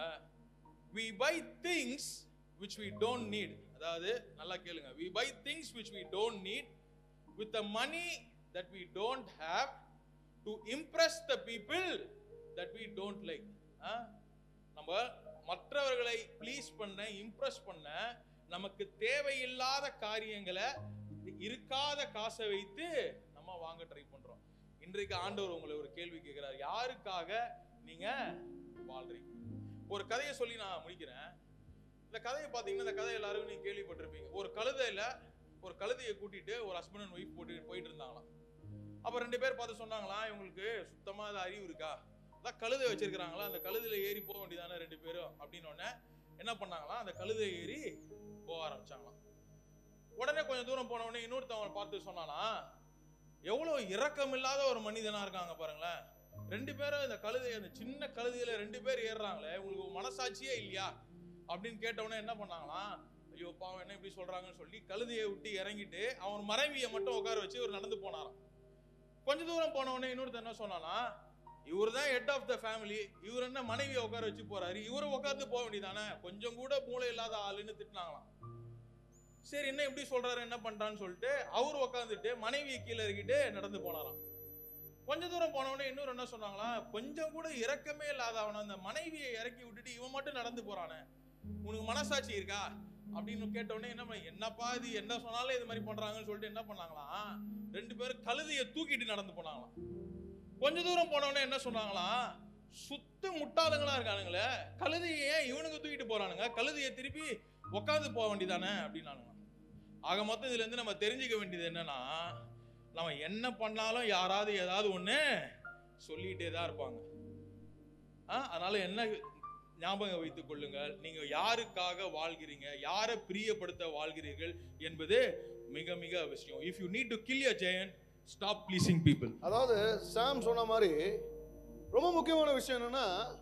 we buy things which we don't need அதாவது நல்லா கேளுங்க we buy things which we don't need with the money that we don't have to impress the people that we don't like ஆ? நம்ம மற்றவர்களை ப்ளீஸ் பண்ண இம்ப்ரெஸ் பண்ண நமக்கு தேவையில்லாத காரியங்களை இருக்காத காசை வைத்து நம்ம வாங்க ட்ரை பண்றோம் இன்றைக்கு ஆண்டவர் உங்களை ஒரு கேள்வி கேட்கிறார் யாருக்காக நீங்க வாழ்றீங்க ஒரு கதையை சொல்லி நான் முடிக்கிறேன் இந்த கதையை பார்த்தீங்கன்னா இந்த கதை எல்லாரும் நீங்க கேள்விப்பட்டிருப்பீங்க ஒரு கழுதையில ஒரு கழுதையை கூட்டிட்டு ஒரு ஹஸ்பண்ட் அண்ட் ஒய்ஃப் போட்டு போயிட்டு இருந்தாங்களாம் அப்ப ரெண்டு பேர் பார்த்து சொன்னாங்களாம் இவங்களுக்கு சுத்தமா அது அறிவு இருக்கா அதான் கழுதை வச்சிருக்கிறாங்களா அந்த கழுதையில ஏறி போக வேண்டியதானே ரெண்டு பேரும் அப்படின்னு உடனே என்ன பண்ணாங்களாம் அந்த கழுதை ஏறி போக ஆரம்பிச்சாங்களாம் உடனே கொஞ்சம் தூரம் போன உடனே இன்னொருத்தவங்க பார்த்து சொன்னானா எவ்வளவு இரக்கம் இல்லாத ஒரு மனிதனா இருக்காங்க பாருங்களேன் ரெண்டு பேரும் இந்த கழுதை அந்த சின்ன கழுதையில ரெண்டு பேர் ஏறுறாங்களே உங்களுக்கு மனசாட்சியே இல்லையா அப்படின்னு கேட்ட உடனே என்ன பண்ணாங்களாம் ஐயோ பாவம் என்ன இப்படி சொல்றாங்கன்னு சொல்லி கழுதையை விட்டு இறங்கிட்டு அவன் மனைவியை மட்டும் உட்கார வச்சு ஒரு நடந்து போனாராம் கொஞ்ச தூரம் போன உடனே இன்னொருத்தர் என்ன சொன்னானா இவர் தான் ஹெட் ஆஃப் த ஃபேமிலி இவர் என்ன மனைவியை உட்கார வச்சு போறாரு இவரை உட்காந்து போக வேண்டியதானே கொஞ்சம் கூட மூளை இல்லாத ஆளுன்னு திட்டினாங்களாம் சரி என்ன இப்படி சொல்றாரு என்ன பண்றான்னு சொல்லிட்டு அவர் உட்காந்துட்டு மனைவியை கீழே இறக்கிட்டு நடந்து போனாராம் கொஞ்ச தூரம் போன உடனே இன்னொரு என்ன சொன்னாங்களா கொஞ்சம் கூட இறக்கமே இல்லாத அவன அந்த மனைவியை இறக்கி விட்டுட்டு இவன் மட்டும் நடந்து போறானே உனக்கு மனசாட்சி இருக்கா அப்படின்னு கேட்ட உடனே என்ன பண்ண- என்னப்பா இது என்ன சொன்னாலும் இது மாதிரி பண்றாங்கன்னு சொல்லிட்டு என்ன பண்ணாங்களாம் ரெண்டு பேரும் கழுதையை தூக்கிட்டு நடந்து போனாங்களாம் கொஞ்ச தூரம் போன உடனே என்ன சொன்னாங்களாம் சுத்த முட்டாளுங்களா இருக்கானுங்களே கழுதையை ஏன் இவனுக்கு தூக்கிட்டு போறானுங்க கழுதையை திருப்பி உட்காந்து போக வேண்டியதானே அப்படின்னானுங்க ஆக மொத்தம் இதுல இருந்து நம்ம தெரிஞ்சுக்க வேண்டியது என்னன்னா நம்ம என்ன பண்ணாலும் யாராவது ஏதாவது ஒண்ணு சொல்லிட்டே தான் இருப்பாங்க ஆ, அதனால என்ன ஞாபகம் வைத்துக் கொள்ளுங்கள் நீங்க யாருக்காக வாழ்கிறீங்க யாரை பிரியப்படுத்த வாழ்கிறீர்கள் என்பது மிக மிக அவசியம் if you need to kill your giant stop pleasing people அதாவது சாம் சொன்ன மாதிரி ரொம்ப முக்கியமான விஷயம் என்னன்னா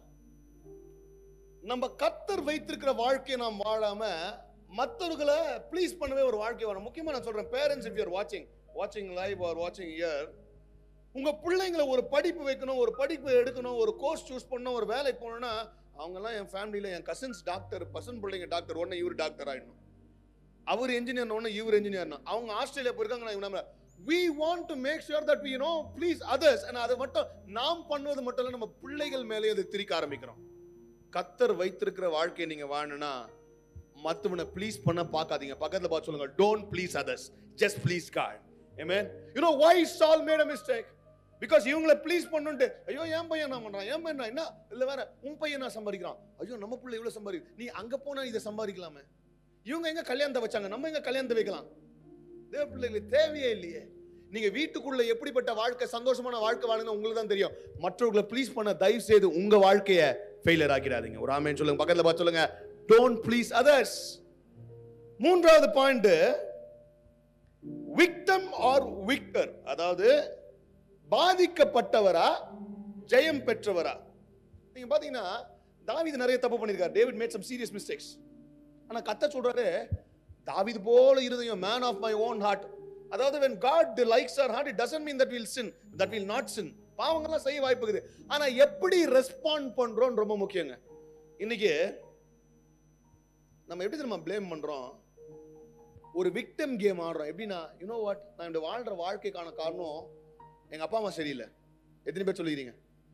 நம்ம கத்தர் வைத்திருக்கிற வாழ்க்கையை நாம் வாழாம மற்றவர்களை ப்ளீஸ் பண்ணவே ஒரு வாழ்க்கை வரும் முக்கியமா நான் சொல்றேன் பேரண்ட்ஸ் இஃப் யூர் வாட்சிங் வாட்சிங் லைவ் ஆர் வாட்சிங் இயர் உங்க பிள்ளைங்களை ஒரு படிப்பு வைக்கணும் ஒரு படிப்பு எடுக்கணும் ஒரு கோர்ஸ் சூஸ் பண்ணணும் ஒரு வேலைக்கு போகணும்னா அவங்கெல்லாம் என் ஃபேமிலியில் என் கசின்ஸ் டாக்டர் பசன் பிள்ளைங்க டாக்டர் உடனே இவர் டாக்டர் ஆயிடணும் அவர் இன்ஜினியர் உடனே இவர் இன்ஜினியர்னா அவங்க ஆஸ்திரேலியா போயிருக்காங்க நான் இவங்க we want to make sure that we you know please others and அது மட்டும் நாம் பண்ணுவது மட்டும் இல்ல நம்ம பிள்ளைகள் மேலே அதை திரிக்க ஆரம்பிக்கிறோம் கத்தர் வைத்திருக்கிற வாழ்க்கையை நீங்க வாழணும்னா மத்தவனை ப்ளீஸ் பண்ண பார்க்காதீங்க பக்கத்துல பார்த்து சொல்லுங்க don't please others just please God amen you know why Saul made a mistake because இவங்கள ப்ளீஸ் பண்ணுன்ட்டு ஐயோ என் பையன் என்ன பண்றான் என் பையன் என்ன இல்ல வேற உன் பையன் நான் சம்பாதிக்கிறான் ஐயோ நம்ம பிள்ளை இவ்வளவு சம்பாதி நீ அங்க போனா இதை சம்பாதிக்கலாமே இவங்க எங்க கல்யாணத்தை வச்சாங்க நம்ம எங்க கல்யாணத்தை வைக்கலாம் தேவ பிள்ளைகளுக்கு தேவையே இல்லையே நீங்க வீட்டுக்குள்ள எப்படிப்பட்ட வாழ்க்கை சந்தோஷமான வாழ்க்கை வாழுங்க உங்களுக்கு தான் தெரியும் மற்றவர்களை ப்ளீஸ் பண்ண தயவு செய்து உங்க வாழ்க்கைய ஃபெயிலியர் ஆக்கிடாதீங்க ஒரு ஆமேன்னு சொல்லுங்க பக்கத்துல பார்த்து சொல்லுங்க டோன்ட் ப்ளீஸ் அதர்ஸ் மூன்றாவது பாயிண்ட் விக்டம் ஆர் விக்டர் அதாவது பாதிக்கப்பட்டவரா ஜெயம் பெற்றவரா நீங்க பாத்தீங்கன்னா தாவீது நிறைய தப்பு பண்ணிருக்காரு David made some serious mistakes ஆனா கத்த சொல்றாரு தாவீது போல இருதயம் man of my own heart அதாவது when god likes our heart it doesn't mean that we'll sin that will not sin பாவங்கள்லாம் செய்ய வாய்ப்பு இருக்குது ஆனா எப்படி ரெஸ்பாண்ட் பண்றோம் ரொம்ப முக்கியங்க இன்னைக்கு நம்ம எப்படி தெரியுமா ப்ளேம் பண்றோம் ஒரு விக்டம் கேம் ஆடுறோம் எப்படின்னா யூனோ வாட் நான் இந்த வாழ்ற வாழ்க்கைக்கான காரணம் எங்க அப்பா அம்மா சரியில்லை எத்தனை பேர் சொல்லிக்கிறீங்க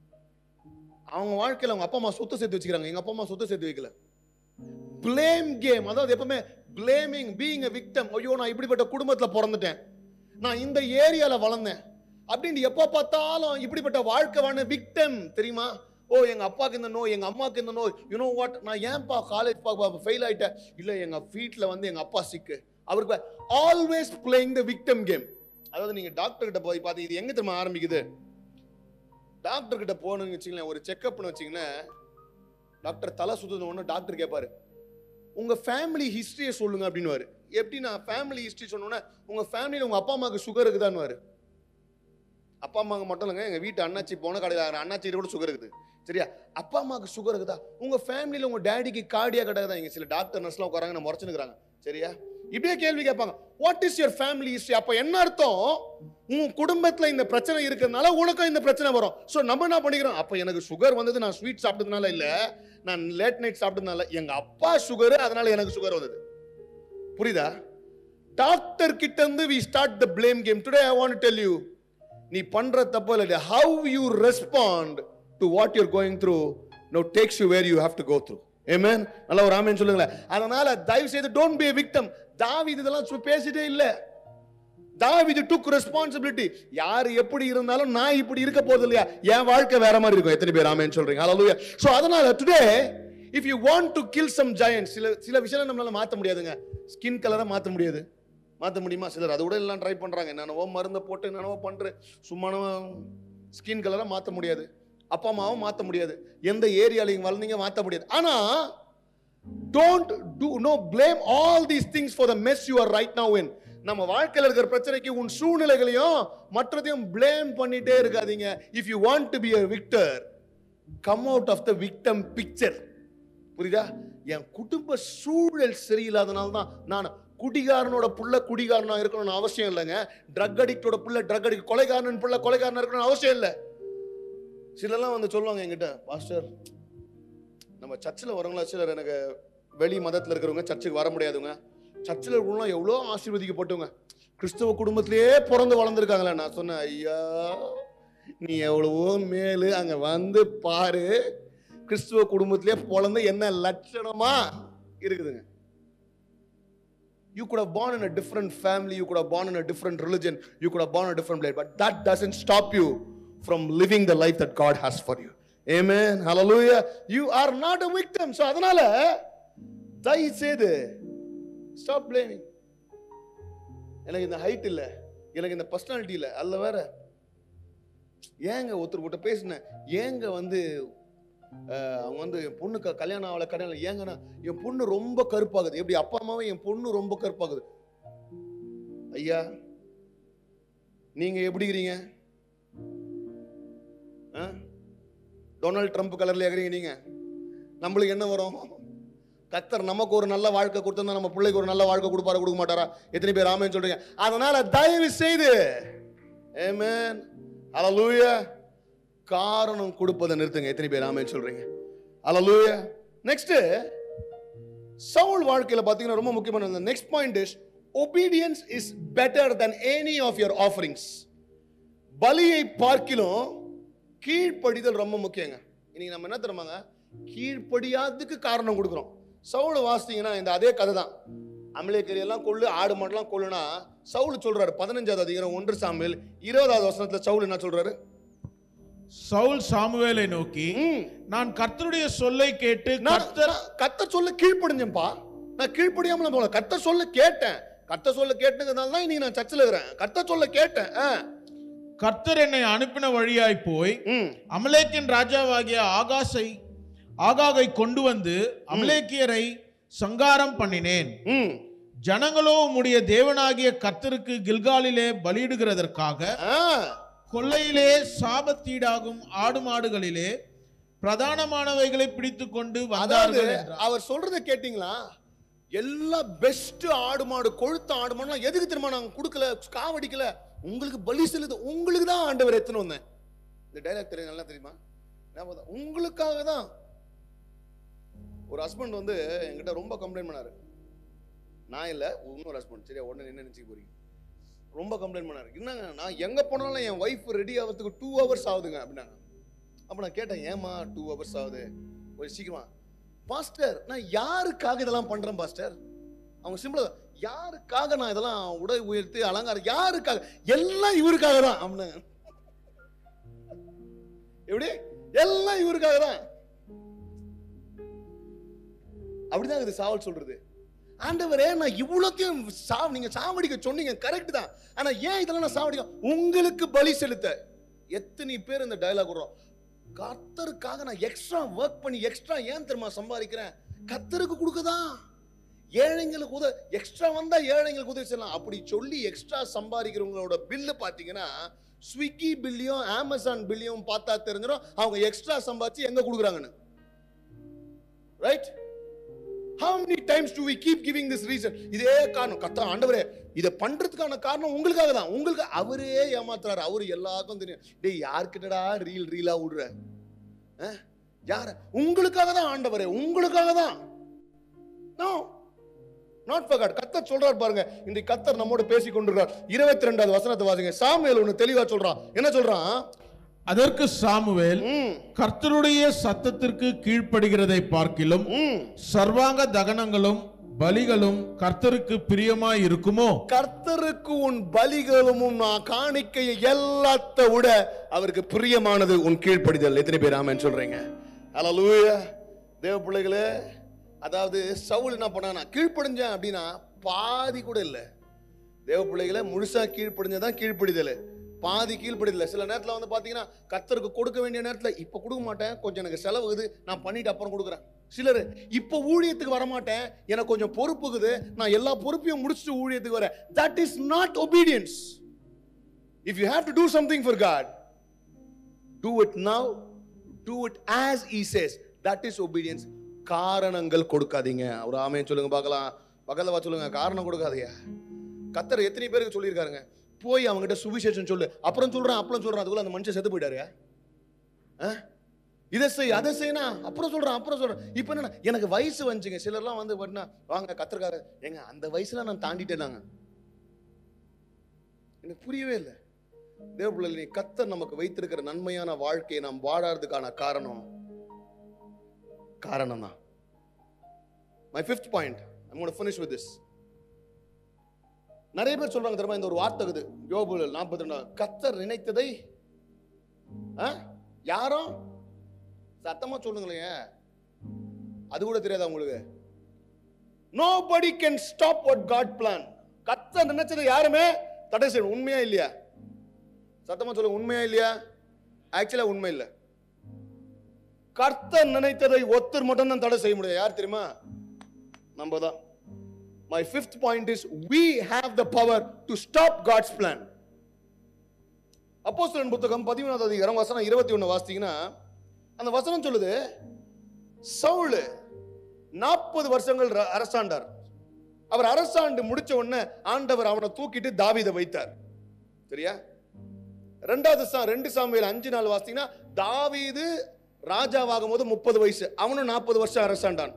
அவங்க வாழ்க்கையில அவங்க அப்பா அம்மா சொத்து சேர்த்து வச்சுக்கிறாங்க எங்க அப்பா அம்மா சொத்து சேர்த்து வைக்கல பிளேம் கேம் அதாவது எப்பவுமே பிளேமிங் பீயிங் a victim ஐயோ நான் இப்படிப்பட்ட குடும்பத்துல பிறந்துட்டேன் நான் இந்த ஏரியால வளர்ந்தேன் அப்படின்னு எப்போ பார்த்தாலும் இப்படிப்பட்ட வாழ்க்கை வாழ விக்டம் தெரியுமா ஓ எங்க அப்பாவுக்கு இந்த நோய் எங்க அம்மாவுக்கு இந்த நோய் யூனோ வாட் நான் ஏன்பா காலேஜ் ஃபெயில் ஆயிட்டேன் இல்ல எங்க வீட்ல வந்து எங்க அப்பா சிக்கு அவருக்கு always playing the victim game அதாவது நீங்க டாக்டர் கிட்ட போய் பார்த்து இது எங்க தெரியுமா ஆரம்பிக்குது டாக்டர் கிட்ட போகணும்னு வச்சுங்களேன் ஒரு செக்அப்னு வச்சுங்களேன் டாக்டர் தலை சுத்தணும் ஒன்று டாக்டர் கேட்பாரு உங்க ஃபேமிலி ஹிஸ்டரியை சொல்லுங்க அப்படின்னு எப்படின்னா ஃபேமிலி ஹிஸ்டரி சொன்னோன்னே உங்க ஃபேமிலியில் உங்க அப்பா அம்மாவுக்கு சுகர் இருக்குதான்னு அப்பா அம்மாவுக்கு மட்டும் இல்லைங்க எங்க வீட்டு அண்ணாச்சி போன கடையில் அண்ணாச்சி கூட சுகர் இருக்குது சரியா அப்பா அம்மாவுக்கு சுகர் இருக்குதா உங்க ஃபேமிலியில் உங்க டேடிக்கு கார்டியா கிடையாதா இங்க சில டாக்டர் நர்ஸ்லாம் உட்காராங்க நான் முறைச்சுனுக்குறாங்க சரியா இப்படியே கேள்வி கேட்பாங்க what is your family history அப்ப என்ன அர்த்தம் உன் குடும்பத்துல இந்த பிரச்சனை இருக்கிறதுனால உனக்கும் இந்த பிரச்சனை வரும் ஸோ நம்ம என்ன பண்ணிக்கிறோம் அப்ப எனக்கு சுகர் வந்தது நான் ஸ்வீட் சாப்பிட்டதுனால இல்ல நான் லேட் நைட் சாப்பிட்டதுனால எங்க அப்பா சுகர் அதனால எனக்கு சுகர் வந்தது புரியுதா டாக்டர் கிட்ட இருந்து we start the blame game today I want tell you நீ பண்ற தப்பு இல்லை how you respond to what you're going through no takes you where you have to go through amen நல்லா ஒரு ஆமேன் சொல்லுங்களேன் அதனால தயவு செய்து டோன்ட் பி விக்டம் தாவீது இதெல்லாம் சு- பேசிட்டே இல்ல தாவீது டுக் ரெஸ்பான்சிபிலிட்டி யார் எப்படி இருந்தாலும் நான் இப்படி இருக்க போறது இல்லையா என் வாழ்க்கை வேற மாதிரி இருக்கும் எத்தனை பேர் ஆமேன்னு சொல்றீங்க ஹalleluya சோ அதனால today if you want to kill some giant சில சில விஷயம் நம்மளால மாத்த முடியாதுங்க ஸ்கின் கலரை மாத்த முடியாது மாத்த முடியுமா சிலர் அதை விட எல்லாம் ட்ரை பண்றாங்க என்னென்னவோ மருந்தை போட்டு என்னென்னவோ பண்றேன் சும்மானவோ ஸ்கின் கலரை மாத்த முடியாது அப்பா அம்மாவும் மாத்த முடியாது எந்த ஏரியாலையும் வளர்ந்தீங்க மாத்த முடியாது ஆனா don't do no blame all these things for the mess you are right now in நம்ம வாழ்க்கையில் இருக்கிற பிரச்சனைக்கு உன் சூழ்நிலைகளையும் மற்றதையும் blame பண்ணிட்டே இருக்காதீங்க if you want to be a victor come out of the victim picture புரியுதா என் குடும்ப சூழல் சரியில்லாதனால தான் நான் குடிகாரனோட புள்ள குடிகாரனா இருக்கணும்னு அவசியம் இல்லைங்க ட்ரக் அடிக்டோட புள்ள ட்ரக் அடிக்ட் கொலைகாரன் புள்ள கொலைகாரனா இருக்கணும்னு அவசியம் இல்லை சிலர்லாம் வந்து சொல்லுவாங்க என்கிட்ட பாஸ்டர் நம்ம சர்ச்சில் வரவங்களா சிலர் எனக்கு வெளி மதத்தில் இருக்கிறவங்க சர்ச்சுக்கு வர முடியாதுங்க சர்ச்சில் இருக்கிறவங்களாம் எவ்வளோ ஆசீர்வதிக்கப்பட்டவங்க கிறிஸ்தவ குடும்பத்திலேயே பிறந்து வளர்ந்துருக்காங்களே நான் சொன்னேன் ஐயா நீ எவ்வளவோ மேலு அங்க வந்து பாரு கிறிஸ்துவ குடும்பத்திலே பிறந்து என்ன லட்சணமா இருக்குதுங்க You could have born in a different family, you could have born in a different religion, you could have born in a different place, but that doesn't stop you from living the life that God has for you. Amen. Hallelujah. You are not a victim. So அதனால தயவு செய்து stop blaming எனக்கு இந்த height இல்ல எனக்கு இந்த personality இல்ல அல்ல வேற ஏங்க ஒருத்தர் கிட்ட பேசினேன் ஏங்க வந்து அஹ், அவங்க வந்து என் பொண்ணுக்கு கல்யாணம் ஆகல கல்யாணம் ஏங்கன்னா என் பொண்ணு ரொம்ப கருப்பாகுது எப்படி அப்பா அம்மாவும் என் பொண்ணு ரொம்ப கருப்பாகுது ஐயா நீங்க எப்படி இருக்கிறீங்க ஆ? டொனால்ட் ட்ரம்ப் கலர்ல இருக்கிறீங்க நீங்க நம்மளுக்கு என்ன வரும் கத்தர் நமக்கு ஒரு நல்ல வாழ்க்கை கொடுத்தா நம்ம பிள்ளைக்கு ஒரு நல்ல வாழ்க்கை கொடுப்பாரா கொடுக்க மாட்டாரா எத்தனை பேர் ஆமேன்னு சொல்றீங்க அதனால தயவு செய்து ஆமென் ஹalleluya காரணம் கொடுப்பதை நிறுத்துங்க எத்தனை பேர் ஆமேன்னு சொல்றீங்க ஹalleluya நெக்ஸ்ட் சவுல் வாழ்க்கையில பாத்தீங்கன்னா ரொம்ப முக்கியமான next point is obedience is better than any of your offerings பலியை பார்க்கிலும் கீழ்ப்படிதல் ரொம்ப முக்கியங்க இன்னைக்கு நம்ம என்ன தெரியுமாங்க கீழ்ப்படியாததுக்கு காரணம் கொடுக்குறோம் சவுல் வாசித்தீங்கன்னா இந்த அதே கதை தான் அமலேக்கரி எல்லாம் கொள்ளு ஆடு மாடெல்லாம் கொள்ளுனா சவுல் சொல்றாரு பதினஞ்சாவது அதிகாரம் ஒன்று சாமியல் இருபதாவது வசனத்துல சவுல் என்ன சொல்றாரு சவுல் சாமுவேலை நோக்கி ம், நான் கர்த்தருடைய சொல்லை கேட்டு நான் கர்த்தர் நான் கத்த சொல்ல கீழ்ப்படிஞ்சேன்ப்பா நான் கீழ்ப்படியாமல போல கத்த சொல்ல கேட்டேன் கத்த சொல்ல கேட்டதுனால தான் இன்னைக்கு நான் சர்ச்சில் இருக்கிறேன் கத்த சொல்ல கேட்டேன் ஆ. கர்த்தர் என்னை அனுப்பின வழியாய் போய் ம் அமலேக்கின் ராஜாவாகிய ஆகாசை ஆகாகை கொண்டு வந்து அமலேக்கியரை சங்காரம் பண்ணினேன் ம் ஜனங்களோ உம்முடைய தேவனாகிய கர்த்தருக்கு கில்காலிலே பலியிடுகிறதற்காக ஆ கொள்ளையிலே சாபத்தீடாகும் ஆடு மாடுகளிலே பிரதானமானவைகளை பிடித்துக் கொண்டு அதாவது வந்தார்கள் என்றார். அவர் சொல்றத கேட்டீங்களா எல்லா பெஸ்ட் ஆடு மாடு கொழுத்த ஆடு மாடுலாம் எதுக்கு தெரியுமா நாங்க கொடுக்கல காவடிக்கல உங்களுக்கு பலி செலுத்து உங்களுக்கு தான் ஆண்டவர் எத்தனை வந்தேன் இந்த டைலாக் தெரியும் நல்லா தெரியுமா ஞாபகம் தான். உங்களுக்காக தான் ஒரு ஹஸ்பண்ட் வந்து என்கிட்ட ரொம்ப கம்ப்ளைண்ட் பண்ணாரு நான் இல்ல இன்னொரு ஹஸ்பண்ட் சரியா உடனே என்ன நினைச்சு போறீங்க ரொம்ப கம்ப்ளைண்ட் பண்ணாரு என்னங்க நான் எங்க போனாலும் என் ஒய்ஃப் ரெடி ஆகிறதுக்கு டூ ஹவர்ஸ் ஆகுதுங்க அப்படின்னாங்க அப்ப நான் கேட்டேன் ஏமா டூ ஹவர்ஸ் ஆகுது ஒரு சீக்கிரமா பாஸ்டர் நான் யாருக்காக இதெல்லாம் பண்றேன் பாஸ்டர் அவங்க சிம்பிளா யாருக்காக நான் இதெல்லாம் உடை உயர்த்தி அலங்காரம் யாருக்காக எல்லாம் இவருக்காக தான் அப்படின்னு எப்படி எல்லாம் இவருக்காக தான் அப்படிதான் இது சாவல் சொல்றது ஆண்டவரே நான் இவ்வளோத்தையும் சா நீங்க சாவடிக்க சொன்னீங்க கரெக்ட் தான் ஆனா ஏன் இதெல்லாம் நான் சாவடிக்க உங்களுக்கு பலி செலுத்த எத்தனை பேர் இந்த டயலாக் விடுறோம் கர்த்தருக்காக நான் எக்ஸ்ட்ரா ஒர்க் பண்ணி எக்ஸ்ட்ரா ஏன் தெரியுமா சம்பாதிக்கிறேன் கர்த்தருக்கு கொடுக்கதான் ஏழைங்களுக்கு உதவி எக்ஸ்ட்ரா வந்தா ஏழைங்களுக்கு உதவி செய்யலாம் அப்படி சொல்லி எக்ஸ்ட்ரா சம்பாதிக்கிறவங்களோட பில்லு பாத்தீங்கன்னா ஸ்விக்கி பில்லையும் அமேசான் பில்லையும் பார்த்தா தெரிஞ்சிடும் அவங்க எக்ஸ்ட்ரா சம்பாதிச்சு எங்க கொடுக்குறாங்கன்னு right how many times do we keep giving this reason இதே காரணம் கத்த ஆண்டவரே இதை பண்றதுக்கான காரணம் உங்களுக்காக தான் உங்களுக்கு அவரே ஏமாத்துறாரு அவரு எல்லாருக்கும் தெரியும் டேய் யார்கிட்டடா ரீல் ரீலா விடுற அஹ்? யார உங்களுக்காக தான் ஆண்டவரே உங்களுக்காக தான் நோ நாட் for God கத்தர் சொல்றார் பாருங்க இந்த கத்தர் நம்மோட பேசி கொண்டிருக்கார் இருபத்தி ரெண்டாவது வசனத்தை வாசிங்க சாமுவேல் ஒன்னு தெளிவா சொல்றான் என்ன சொல்றான் அதற்கு சாமுவேல் ம் கர்த்தருடைய சத்தத்திற்கு கீழ்ப்படுகிறதை பார்க்கிலும் ம் சர்வாங்க தகனங்களும் பலிகளும் கர்த்தருக்கு பிரியமாய் இருக்குமோ கர்த்தருக்கு உன் பலிகளும் நான் காணிக்கையை எல்லாத்த விட அவருக்கு பிரியமானது உன் கீழ்ப்படிதல் எத்தனை பேர் ஆமென் சொல்றீங்க ஹalleluya தேவ பிள்ளைகளே அதாவது சவுல் என்ன பண்ணானா கீழ்ப்படிஞ்சேன் அப்படின்னா பாதி கூட இல்லை தேவ பிள்ளைகளை முழுசா கீழ்ப்படிஞ்சதான் கீழ்ப்படிதல் பாதி கீழ்ப்படிதல் சில நேரத்துல வந்து பாத்தீங்கன்னா கர்த்தருக்கு கொடுக்க வேண்டிய நேரத்துல இப்ப கொடுக்க மாட்டேன் கொஞ்சம் எனக்கு செலவுகுது நான் பண்ணிட்டு அப்புறம் கொடுக்குறேன் சிலர் இப்ப ஊழியத்துக்கு வர மாட்டேன் எனக்கு கொஞ்சம் பொறுப்புக்குது நான் எல்லா பொறுப்பையும் முடிச்சுட்டு ஊழியத்துக்கு வரேன் that is not obedience if you have to do something for god do it now do it as he says that is obedience காரணங்கள் கொடுக்காதீங்க ஒரு ஆமையை சொல்லுங்க பார்க்கலாம் பக்கத்துல வா சொல்லுங்க காரணம் கொடுக்காதயா கத்தர் எத்தனை பேருக்கு சொல்லியிருக்காருங்க போய் அவங்ககிட்ட சுவிசேஷம் சொல்லு அப்புறம் சொல்றேன் அப்புறம் சொல்றேன் அதுக்குள்ள அந்த மனுஷன் செத்து போயிட்டாரு ஆ? இதை செய் அதை செய்யனா அப்புறம் சொல்றேன் அப்புறம் சொல்றேன் இப்போ என்ன எனக்கு வயசு வந்துச்சுங்க சிலர்லாம் வந்து பண்ணா வாங்க கத்திரக்கார ஏங்க அந்த வயசுல நான் தாண்டிட்டேன் நாங்க எனக்கு புரியவே இல்லை தேவப்பிள்ளை நீ கத்தர் நமக்கு வைத்திருக்கிற நன்மையான வாழ்க்கையை நாம் வாழறதுக்கான காரணம் காரணம் தான் my fifth point I'm got finish with this நிறைய பேர் சொல்றாங்க தெரியுமா இந்த ஒரு வார்த்தை இருக்குது யோபு நாற்பத்தி ரெண்டு கத்தர் நினைத்ததை ஆ? யாரும் சத்தமா சொல்லுங்களேன் அது கூட தெரியாதா உங்களுக்கு nobody can stop what God plan கத்தர் நினைச்சதை யாருமே தடை செய்யணும் உண்மையா இல்லையா சத்தமா சொல்லுங்க உண்மையா இல்லையா ஆக்சுவலா உண்மை இல்லை கர்த்தர் நினைத்ததை ஒருத்தர் மட்டும் தான் தடை செய்ய முடியாது யார் தெரியுமா நம்ம தான் my fifth point is we have the power to stop God's plan அப்போஸ்தலன் புத்தகம் பதிமூணாவது அதிகாரம் வசனம் இருபத்தி ஒன்று வாசித்தீங்கன்னா அந்த வசனம் சொல்லுது சவுல் நாற்பது வருஷங்கள் ர- அரசாண்டார் அவர் அரசாண்டு முடிச்ச உடனே ஆண்டவர் அவனை தூக்கிட்டு தாவீதை வைத்தார் சரியா ரெண்டாவது சா ரெண்டு சாமுவேல் அஞ்சு நாள் வாசித்தீங்கன்னா தாவீது ராஜாவாகும் போது முப்பது வயசு அவனும் நாற்பது வருஷம் அரசாண்டான்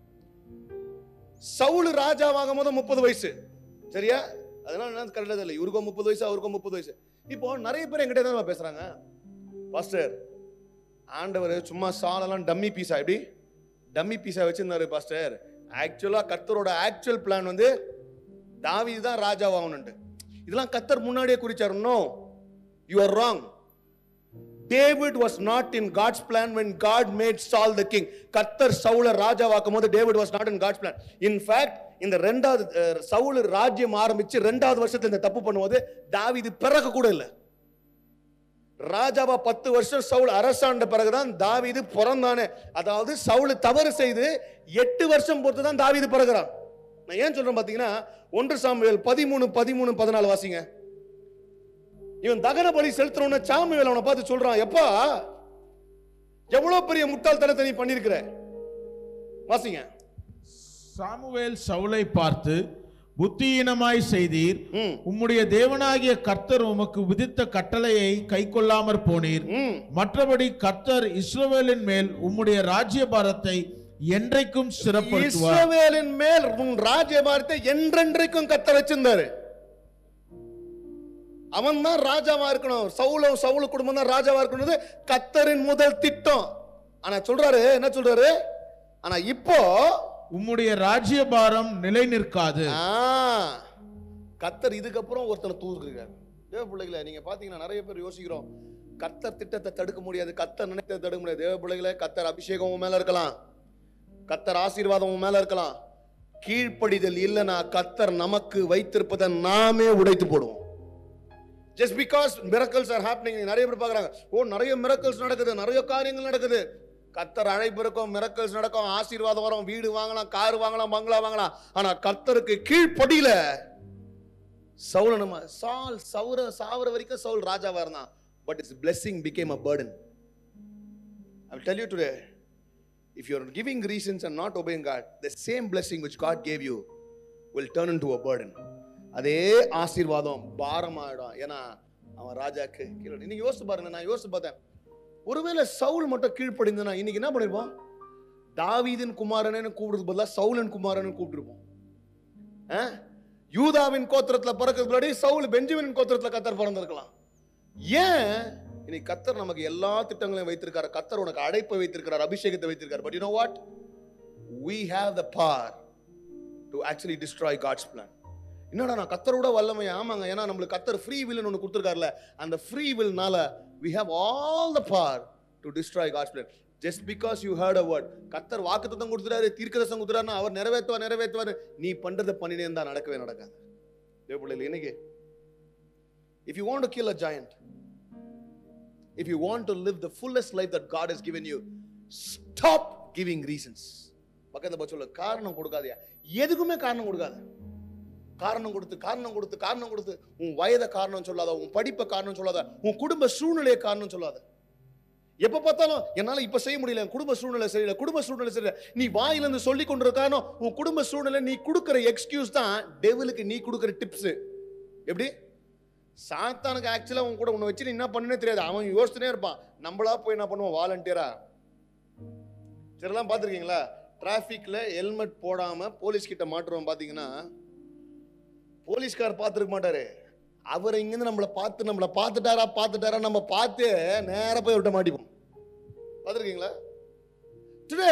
சவுல் ராஜாவாகும் போது முப்பது வயசு சரியா அதனால என்ன கரெக்டாக இல்லை இவருக்கும் முப்பது வயசு அவருக்கும் முப்பது வயசு இப்போ நிறைய பேர் எங்கிட்ட தான் பேசுறாங்க பாஸ்டர் ஆண்டவர் சும்மா சாலெல்லாம் டம்மி பீஸா எப்படி டம்மி பீஸா வச்சிருந்தாரு பாஸ்டர் ஆக்சுவலா கர்த்தரோட ஆக்சுவல் பிளான் வந்து தாவீது தான் ராஜாவாகணும்ட்டு இதெல்லாம் கத்தர் முன்னாடியே குறிச்சாரு no you are wrong David was not in God's plan when God made Saul the king கர்த்தர் சவுல ராஜாவாக்கும் போது David was not in God's plan in fact இந்த ரெண்டாவது அஹ், சவுல் ராஜ்யம் ஆரம்பிச்சு ரெண்டாவது வருஷத்துல இந்த தப்பு பண்ணும்போது தாவீது பிறக்க கூட இல்லை ராஜாவா பத்து வருஷம் சவுல் அரசாண்ட பிறகுதான் தாவீது பிறந்தானே அதாவது சவுல் தவறு செய்து எட்டு வருஷம் பொறுத்து தான் தாவீது பிறகுறான் நான் ஏன் சொல்றேன் பாத்தீங்கன்னா ஒன்று சாமுவேல் பதிமூணு பதிமூணு பதினாலு வாசிங்க இவன் தகன பலி செலுத்துறவன சாமுவேல் அவனை பார்த்து சொல்றான் எப்பா எவ்வளவு பெரிய முட்டாள்தனத்தை நீ பண்ணிருக்கிற வாசிங்க சாமுவேல் சவுலை பார்த்து புத்தியீனமாய் செய்தீர் ம் உம்முடைய தேவனாகிய கர்த்தர் உமக்கு விதித்த கட்டளையை கைக்கொள்ளாமற் போனீர் ம் மற்றபடி கர்த்தர் இஸ்ரவேலின் மேல் உம்முடைய ராஜ்யபாரத்தை என்றைக்கும் ஸ்திரப்படுத்துவார் இஸ்ரவேலின் மேல் உன் ராஜ்யபாரத்தை என்றென்றைக்கும் கத்த வச்சிருந்தாரு அவன் தான் ராஜாவா இருக்கணும் சவுலும் சவுல குடும்பம் தான் ராஜாவா இருக்கணும் கத்தரின் முதல் திட்டம் ஆனா சொல்றாரு என்ன சொல்றாரு ஆனா இப்போ உம்முடைய ராஜ்யபாரம் நிலை நிற்காது ஆ, கத்தர் இதுக்கப்புறம் ஒருத்தனை தூக்குறாரு தேவ பிள்ளைகளை நீங்க பாத்தீங்கன்னா நிறைய பேர் யோசிக்கிறோம் கத்தர் திட்டத்தை தடுக்க முடியாது கத்தர் நினைத்ததை தடுக்க முடியாது தேவ பிள்ளைகளை கத்தர் அபிஷேகம் உன் மேல இருக்கலாம் கத்தர் ஆசீர்வாதம் உன் மேல இருக்கலாம் கீழ்ப்படிதல் இல்லைன்னா கத்தர் நமக்கு வைத்திருப்பதை நாமே உடைத்து போடுவோம் just because miracles are happening நிறைய பேர் பார்க்குறாங்க ஓ நிறைய மிரக்கல்ஸ் நடக்குது நிறைய காரியங்கள் நடக்குது கத்தர் அழைப்பு இருக்கும் மிரக்கல்ஸ் நடக்கும் ஆசீர்வாதம் வரும் வீடு வாங்கலாம் கார் வாங்கலாம் பங்களா வாங்கலாம் ஆனா கர்த்தருக்கு கீழ்ப்படியில சவுல நம்ம சால் சவுர சாவர வரைக்கும் சவுல் ராஜாவா இருந்தான் but it's blessing became a burden I will tell you today if you're giving reasons and not obeying God the same blessing which God gave you will turn into a burden அதே ஆசீர்வாதம் பாரமாயிடும் ஏன்னா அவன் ராஜாக்கு கீழே நீங்க யோசிச்சு பாருங்க நான் யோசிச்சு பார்த்தேன் ஒருவேளை சவுல் மட்டும் கீழ்ப்படிந்தனா இன்னைக்கு என்ன பண்ணிருப்போம் தாவீதின் குமாரனு கூப்பிடுறது பதிலா சவுலன் குமாரன் கூப்பிட்டுருப்போம் ஆ? யூதாவின் கோத்திரத்துல பிறக்கிறது முன்னாடி சவுல் பெஞ்சமின் கோத்திரத்துல கத்தர் பிறந்திருக்கலாம் ஏன் இன்னைக்கு கத்தர் நமக்கு எல்லா திட்டங்களையும் வைத்திருக்காரு கத்தர் உனக்கு அழைப்பை வைத்திருக்கிறார் அபிஷேகத்தை வைத்திருக்காரு but you know what we have the power to actually destroy God's plan என்னடா நான் கத்தரோட வல்லமை ஆமாங்க ஏன்னா நம்மளுக்கு கத்தர் ஃப்ரீ வில்னு ஒன்று கொடுத்துருக்காருல அந்த ஃப்ரீ வில்னால we have all the power to destroy God's plan just because you heard a word கத்தர் வாக்குத்தத்தம் கொடுத்துறாரு தீர்க்கதர்சனம் கொடுத்துறாருன்னா அவர் நிறைவேற்றுவார் நிறைவேற்றுவார் நீ பண்றதை பண்ணினே தான் நடக்கவே நடக்காது தேவ பிள்ளைகள் இன்னைக்கு if you want to kill a giant if you want to live the fullest life that God has given you stop giving reasons பக்கத்துல போய் சொல்லு காரணம் கொடுக்காதயா எதுக்குமே காரணம் கொடுக்காத காரணம் கொடுத்து காரணம் கொடுத்து காரணம் கொடுத்து உன் வயதை காரணம் சொல்லாத உன் படிப்பை காரணம் சொல்லாத உன் குடும்ப சூழ்நிலையை காரணம் சொல்லாத எப்ப பார்த்தாலும் என்னால இப்ப செய்ய முடியல என் குடும்ப சூழ்நிலை சரியில்லை குடும்ப சூழ்நிலை சரியில்லை நீ வாயிலிருந்து சொல்லி கொண்டிருக்கானோ உன் குடும்ப சூழ்நிலை நீ கொடுக்கிற எக்ஸ்கியூஸ் தான் டெவிலுக்கு நீ கொடுக்கிற டிப்ஸ் எப்படி சாத்தானுக்கு ஆக்சுவலா உன் கூட உன்னை வச்சு நீ என்ன பண்ணுனே தெரியாது அவன் யோசிச்சுனே இருப்பான் நம்மளா போய் என்ன பண்ணுவோம் வாலண்டியரா சரிலாம் பார்த்துருக்கீங்களா டிராஃபிக்ல ஹெல்மெட் போடாம போலீஸ் கிட்ட மாட்டுறோம் பாத்தீங்கன்னா போலீஸ்கார் பார்த்துருக்க மாட்டாரு அவர் இங்கிருந்து நம்மளை பார்த்து நம்மளை பார்த்துட்டாரா பார்த்துட்டாரா நம்ம பார்த்து நேரா போய் விட்ட மாட்டிப்போம் பார்த்துருக்கீங்களா today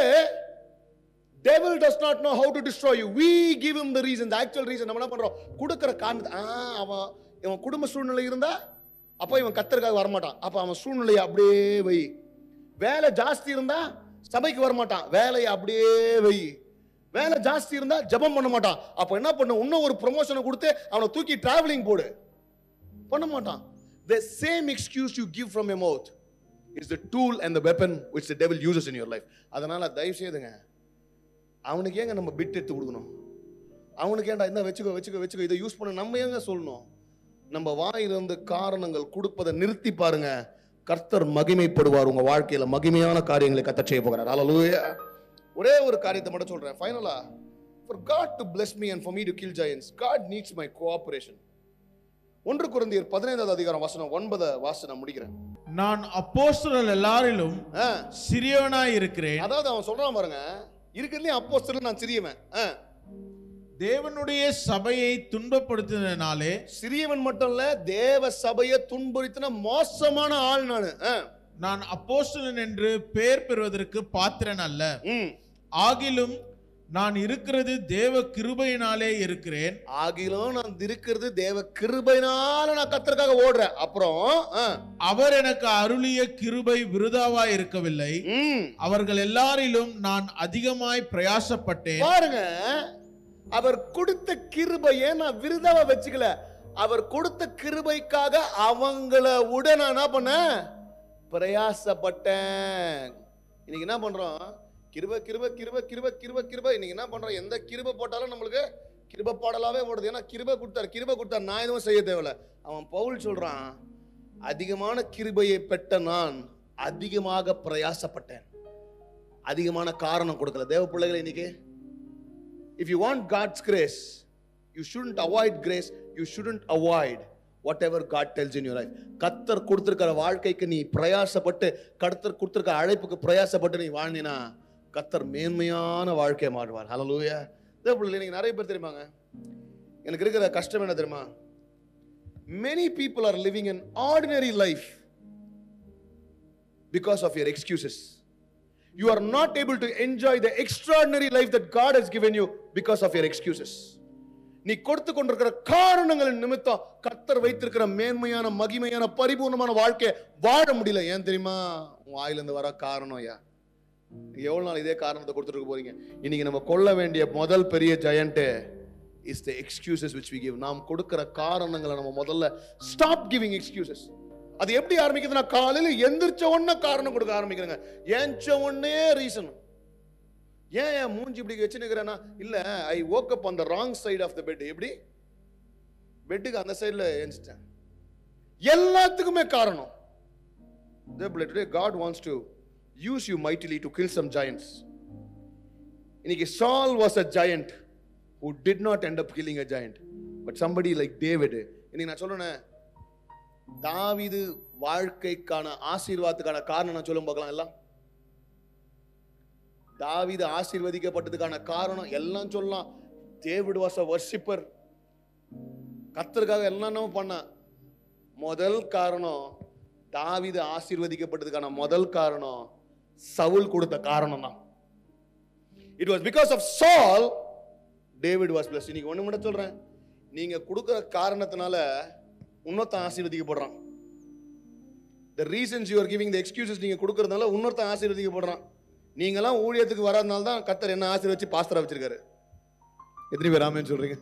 devil does not know how to destroy you we give him the reason the actual reason நம்ம என்ன பண்றோம் கொடுக்கிற காரணத்தை ஆ அவன் இவன் குடும்ப சூழ்நிலை இருந்தா அப்போ இவன் கத்தருக்காக வரமாட்டான் அப்ப அவன் சூழ்நிலையை அப்படியே வை வேலை ஜாஸ்தி இருந்தா சபைக்கு வரமாட்டான் வேலையை அப்படியே வை வேலை ஜாஸ்தி இருந்தா ஜெபம் பண்ண மாட்டான் அப்ப என்ன பண்ணு இன்னும் ஒரு ப்ரொமோஷனை கொடுத்து அவனை தூக்கி டிராவலிங் போடு பண்ண மாட்டான் the same excuse you give from your mouth is the tool and the weapon which the devil uses in your life அதனால தயவு செய்துங்க அவனுக்கு ஏங்க நம்ம பிட் எடுத்து கொடுக்கணும் அவனுக்கு ஏன்டா இந்த வச்சுக்கோ வச்சுக்கோ வச்சுக்கோ இதை யூஸ் பண்ண நம்ம ஏங்க சொல்லணும் நம்ம வாயிலிருந்து காரணங்கள் கொடுப்பதை நிறுத்தி பாருங்க கர்த்தர் மகிமைப்படுவார் உங்க வாழ்க்கையில மகிமையான காரியங்களை கத்த செய்ய போகிறார் ஹalleluya ஒரே ஒரு காரியத்தை மட்டும் சொல்றேன் ஃபைனலா for god to bless me and for me to kill giants god needs my cooperation ஒன்று குருந்தியர் பதினைந்தாவது அதிகாரம் வசனம் ஒன்பதை வாசனை நான் முடிக்கிறேன் நான் அப்போஸ்தலர் எல்லாரிலும் ஆ, சிறியவனாய் இருக்கிறேன் அதாவது அவன் சொல்றான் பாருங்க இருக்கிறதுலயும் அப்போஸ்தலன் நான் சிறியவன் ஆ, தேவனுடைய சபையை துன்பப்படுத்தினாலே சிறியவன் மட்டும் இல்ல தேவ சபையை துன்புறுத்தின மோசமான ஆள் நானு ஆ, நான் அப்போஸ்தலன் என்று பெயர் பெறுவதற்கு பாத்திரன் அல்ல ம். ஆகிலும் நான் இருக்கிறது தேவ கிருபையினாலே இருக்கிறேன் ஆகிலும் நான் இருக்கிறது தேவ கிருபைனால நான் கத்தருக்காக ஓடுறேன் அப்புறம் ஆ, அவர் எனக்கு அருளிய கிருபை விருதாவாய் இருக்கவில்லை ம். அவர்கள் எல்லாரிலும் நான் அதிகமாய் பிரயாசப்பட்டேன் பாருங்க அவர் கொடுத்த கிருபையை நான் விருதாவா வச்சுக்கல அவர் கொடுத்த கிருபைக்காக அவங்கள விட நான் என்ன பண்ணேன் பிரயாசப்பட்டேன் இன்னைக்கு என்ன பண்றோம் கிருப கிருப கிருப கிருப கிருப கிருப இன்னைக்கு என்ன பண்றோம் எந்த கிருப போட்டாலும் நம்மளுக்கு கிருப பாடலாவே ஓடுது ஏன்னா கிருப கொடுத்தார் கிருப கொடுத்தார் நான் எதுவும் செய்ய தேவையில்ல அவன் பவுல் சொல்றான் அதிகமான கிருபையை பெற்ற நான் அதிகமாக பிரயாசப்பட்டேன் அதிகமான காரணம் கொடுக்கல தேவ பிள்ளைகளை இன்னைக்கு if you want God's grace, you shouldn't avoid grace, you shouldn't avoid whatever God tells in your life. கத்தர் கொடுத்திருக்கிற வாழ்க்கைக்கு நீ பிரயாசப்பட்டு கர்த்தர் கொடுத்திருக்கிற அழைப்புக்கு பிரயாசப்பட்டு நீ வாழ்ந்தினா கத்தர் மேன்மையான வாழ்க்கையை மாறுவார் ஹalleluya இதே பிள்ளை நீங்க நிறைய பேர் தெரியுமாங்க எனக்கு இருக்கிற கஷ்டம் என்ன தெரியுமா many people are living an ordinary life because of your excuses you are not able to enjoy the extraordinary life that God has given you because of your excuses. நீ கொடுத்து கொண்டிருக்கிற காரணங்களின் நிமித்தம் கர்த்தர் வைத்திருக்கிற மேன்மையான மகிமையான பரிபூர்ணமான வாழ்க்கையை வாழ முடியல ஏன் தெரியுமா உன் வாயிலிருந்து வர காரணம் ஐயா நீங்க எவ்வளவு நாள் இதே காரணத்தை கொடுத்துட்டு இருக்க போறீங்க இன்னைக்கு நம்ம கொள்ள வேண்டிய முதல் பெரிய giant is the excuses which we give நாம் கொடுக்கிற காரணங்களை நம்ம முதல்ல ஸ்டாப் கிவிங் எக்ஸ்கியூசஸ் அது எப்படி ஆரம்பிக்குதுன்னா காலையில எந்திரிச்ச உடனே காரணம் கொடுக்க ஆரம்பிக்கிறேங்க ஏஞ்ச உடனே ரீசன் ஏன் என் மூஞ்சி இப்படி வச்சுனுக்கிறேன்னா இல்ல ஐ woke up on the wrong side of the bed எப்படி பெட்டுக்கு அந்த சைடுல ஏஞ்சிட்டேன் எல்லாத்துக்குமே காரணம் today God wants to use you mightily to kill some giants இன்னைக்கு Saul was a giant who did not end up killing a giant but somebody like david இன்னைக்கு நான் சொல்றேன் தாவீது வாழ்க்கைக்கான ஆசீர்வாதத்துக்கான காரணம் நான் சொல்லும் பார்க்கலாம் எல்லாம் தாவீது ஆசீர்வதிக்கப்பட்டதுக்கான காரணம் எல்லாம் சொல்லலாம் டேவிட் வாஸ் அ வர்ஷிப்பர் கத்தருக்காக என்னென்னமோ பண்ணான் முதல் காரணம் தாவீது ஆசீர்வதிக்கப்பட்டதுக்கான முதல் காரணம் சவுல் கொடுத்த காரணம் தான் it was because of Saul David was bless இன்னைக்கு ஒண்ணு மட்டும் சொல்றேன் நீங்க கொடுக்கிற காரணத்தினால இன்னொருத்தன் ஆசீர்வதிக்கப்படுறான் the reasons you are giving the excuses நீங்க கொடுக்கறதுனால இன்னொருத்தன் ஆசீர்வதிக்கப்படுறான் நீங்களாம் ஊழியத்துக்கு வராதனால தான் கத்தர் என்ன ஆசீர்வதிச்சு பாஸ்டரா வச்சிருக்காரு எத்தனை பேர் ஆமேன்னு சொல்றீங்க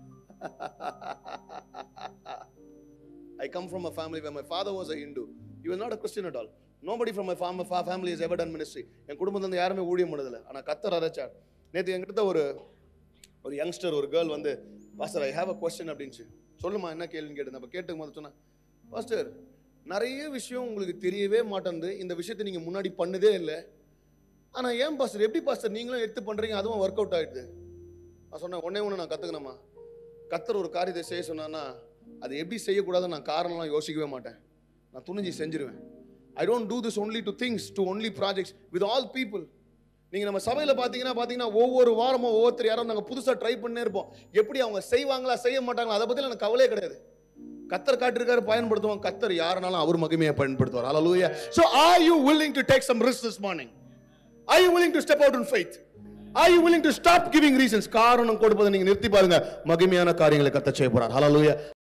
I come from a family where my father was a Hindu. He was not a Christian at all. Nobody from my fam- fa- family has ever done ministry. என் குடும்பத்துல இருந்து யாருமே ஊழியம் பண்ணதில்லை ஆனா கத்தர் அரைச்சார் நேற்று என்கிட்ட ஒரு ஒரு யங்ஸ்டர் ஒரு கேர்ள் வந்து pastor I have a question அப்படின்ச்சு சொல்லுமா என்ன கேள்வின்னு கேட்டு நம்ம கேட்டுக்கும் போது சொன்னேன் பாஸ்டர் நிறைய விஷயம் உங்களுக்கு தெரியவே மாட்டேங்குது இந்த விஷயத்தை நீங்க முன்னாடி பண்ணதே இல்லை ஆனா ஏன் பாஸ்டர் எப்படி பாஸ்டர் நீங்களும் எடுத்து பண்றீங்க அதுவும் ஒர்க் அவுட் ஆயிடுது நான் சொன்னேன் ஒன்னே ஒன்று நான் கத்துக்கணுமா கத்தர் ஒரு காரியத்தை செய்ய சொன்னான்னா அது எப்படி செய்யக்கூடாதுன்னு நான் காரணம்லாம் யோசிக்கவே மாட்டேன் நான் துணிஞ்சு செஞ்சிருவேன் I don't do this only two things two only projects with all people நீங்க நம்ம சபையில பாத்தீங்கன்னா பாத்தீங்கன்னா ஒவ்வொரு வாரமும் ஒவ்வொருத்தர் யாரும் நாங்க புதுசா ட்ரை பண்ணே இருப்போம் எப்படி அவங்க செய்வாங்களா செய்ய மாட்டாங்களா அதை பத்தி எனக்கு கவலையே கிடையாது கத்தர் காட்டிருக்காரு பயன்படுத்துவோம் கத்தர் யாருனாலும் அவர் மகிமையை பயன்படுத்துவார் ஹalleluya so are you willing to take some risks this morning are you willing to step out in faith are you willing to stop giving reasons காரணம் கொடுப்பதை நீங்க நிறுத்தி பாருங்க மகிமையான காரியங்களை கத்த செய்ய போறார் ஹalleluya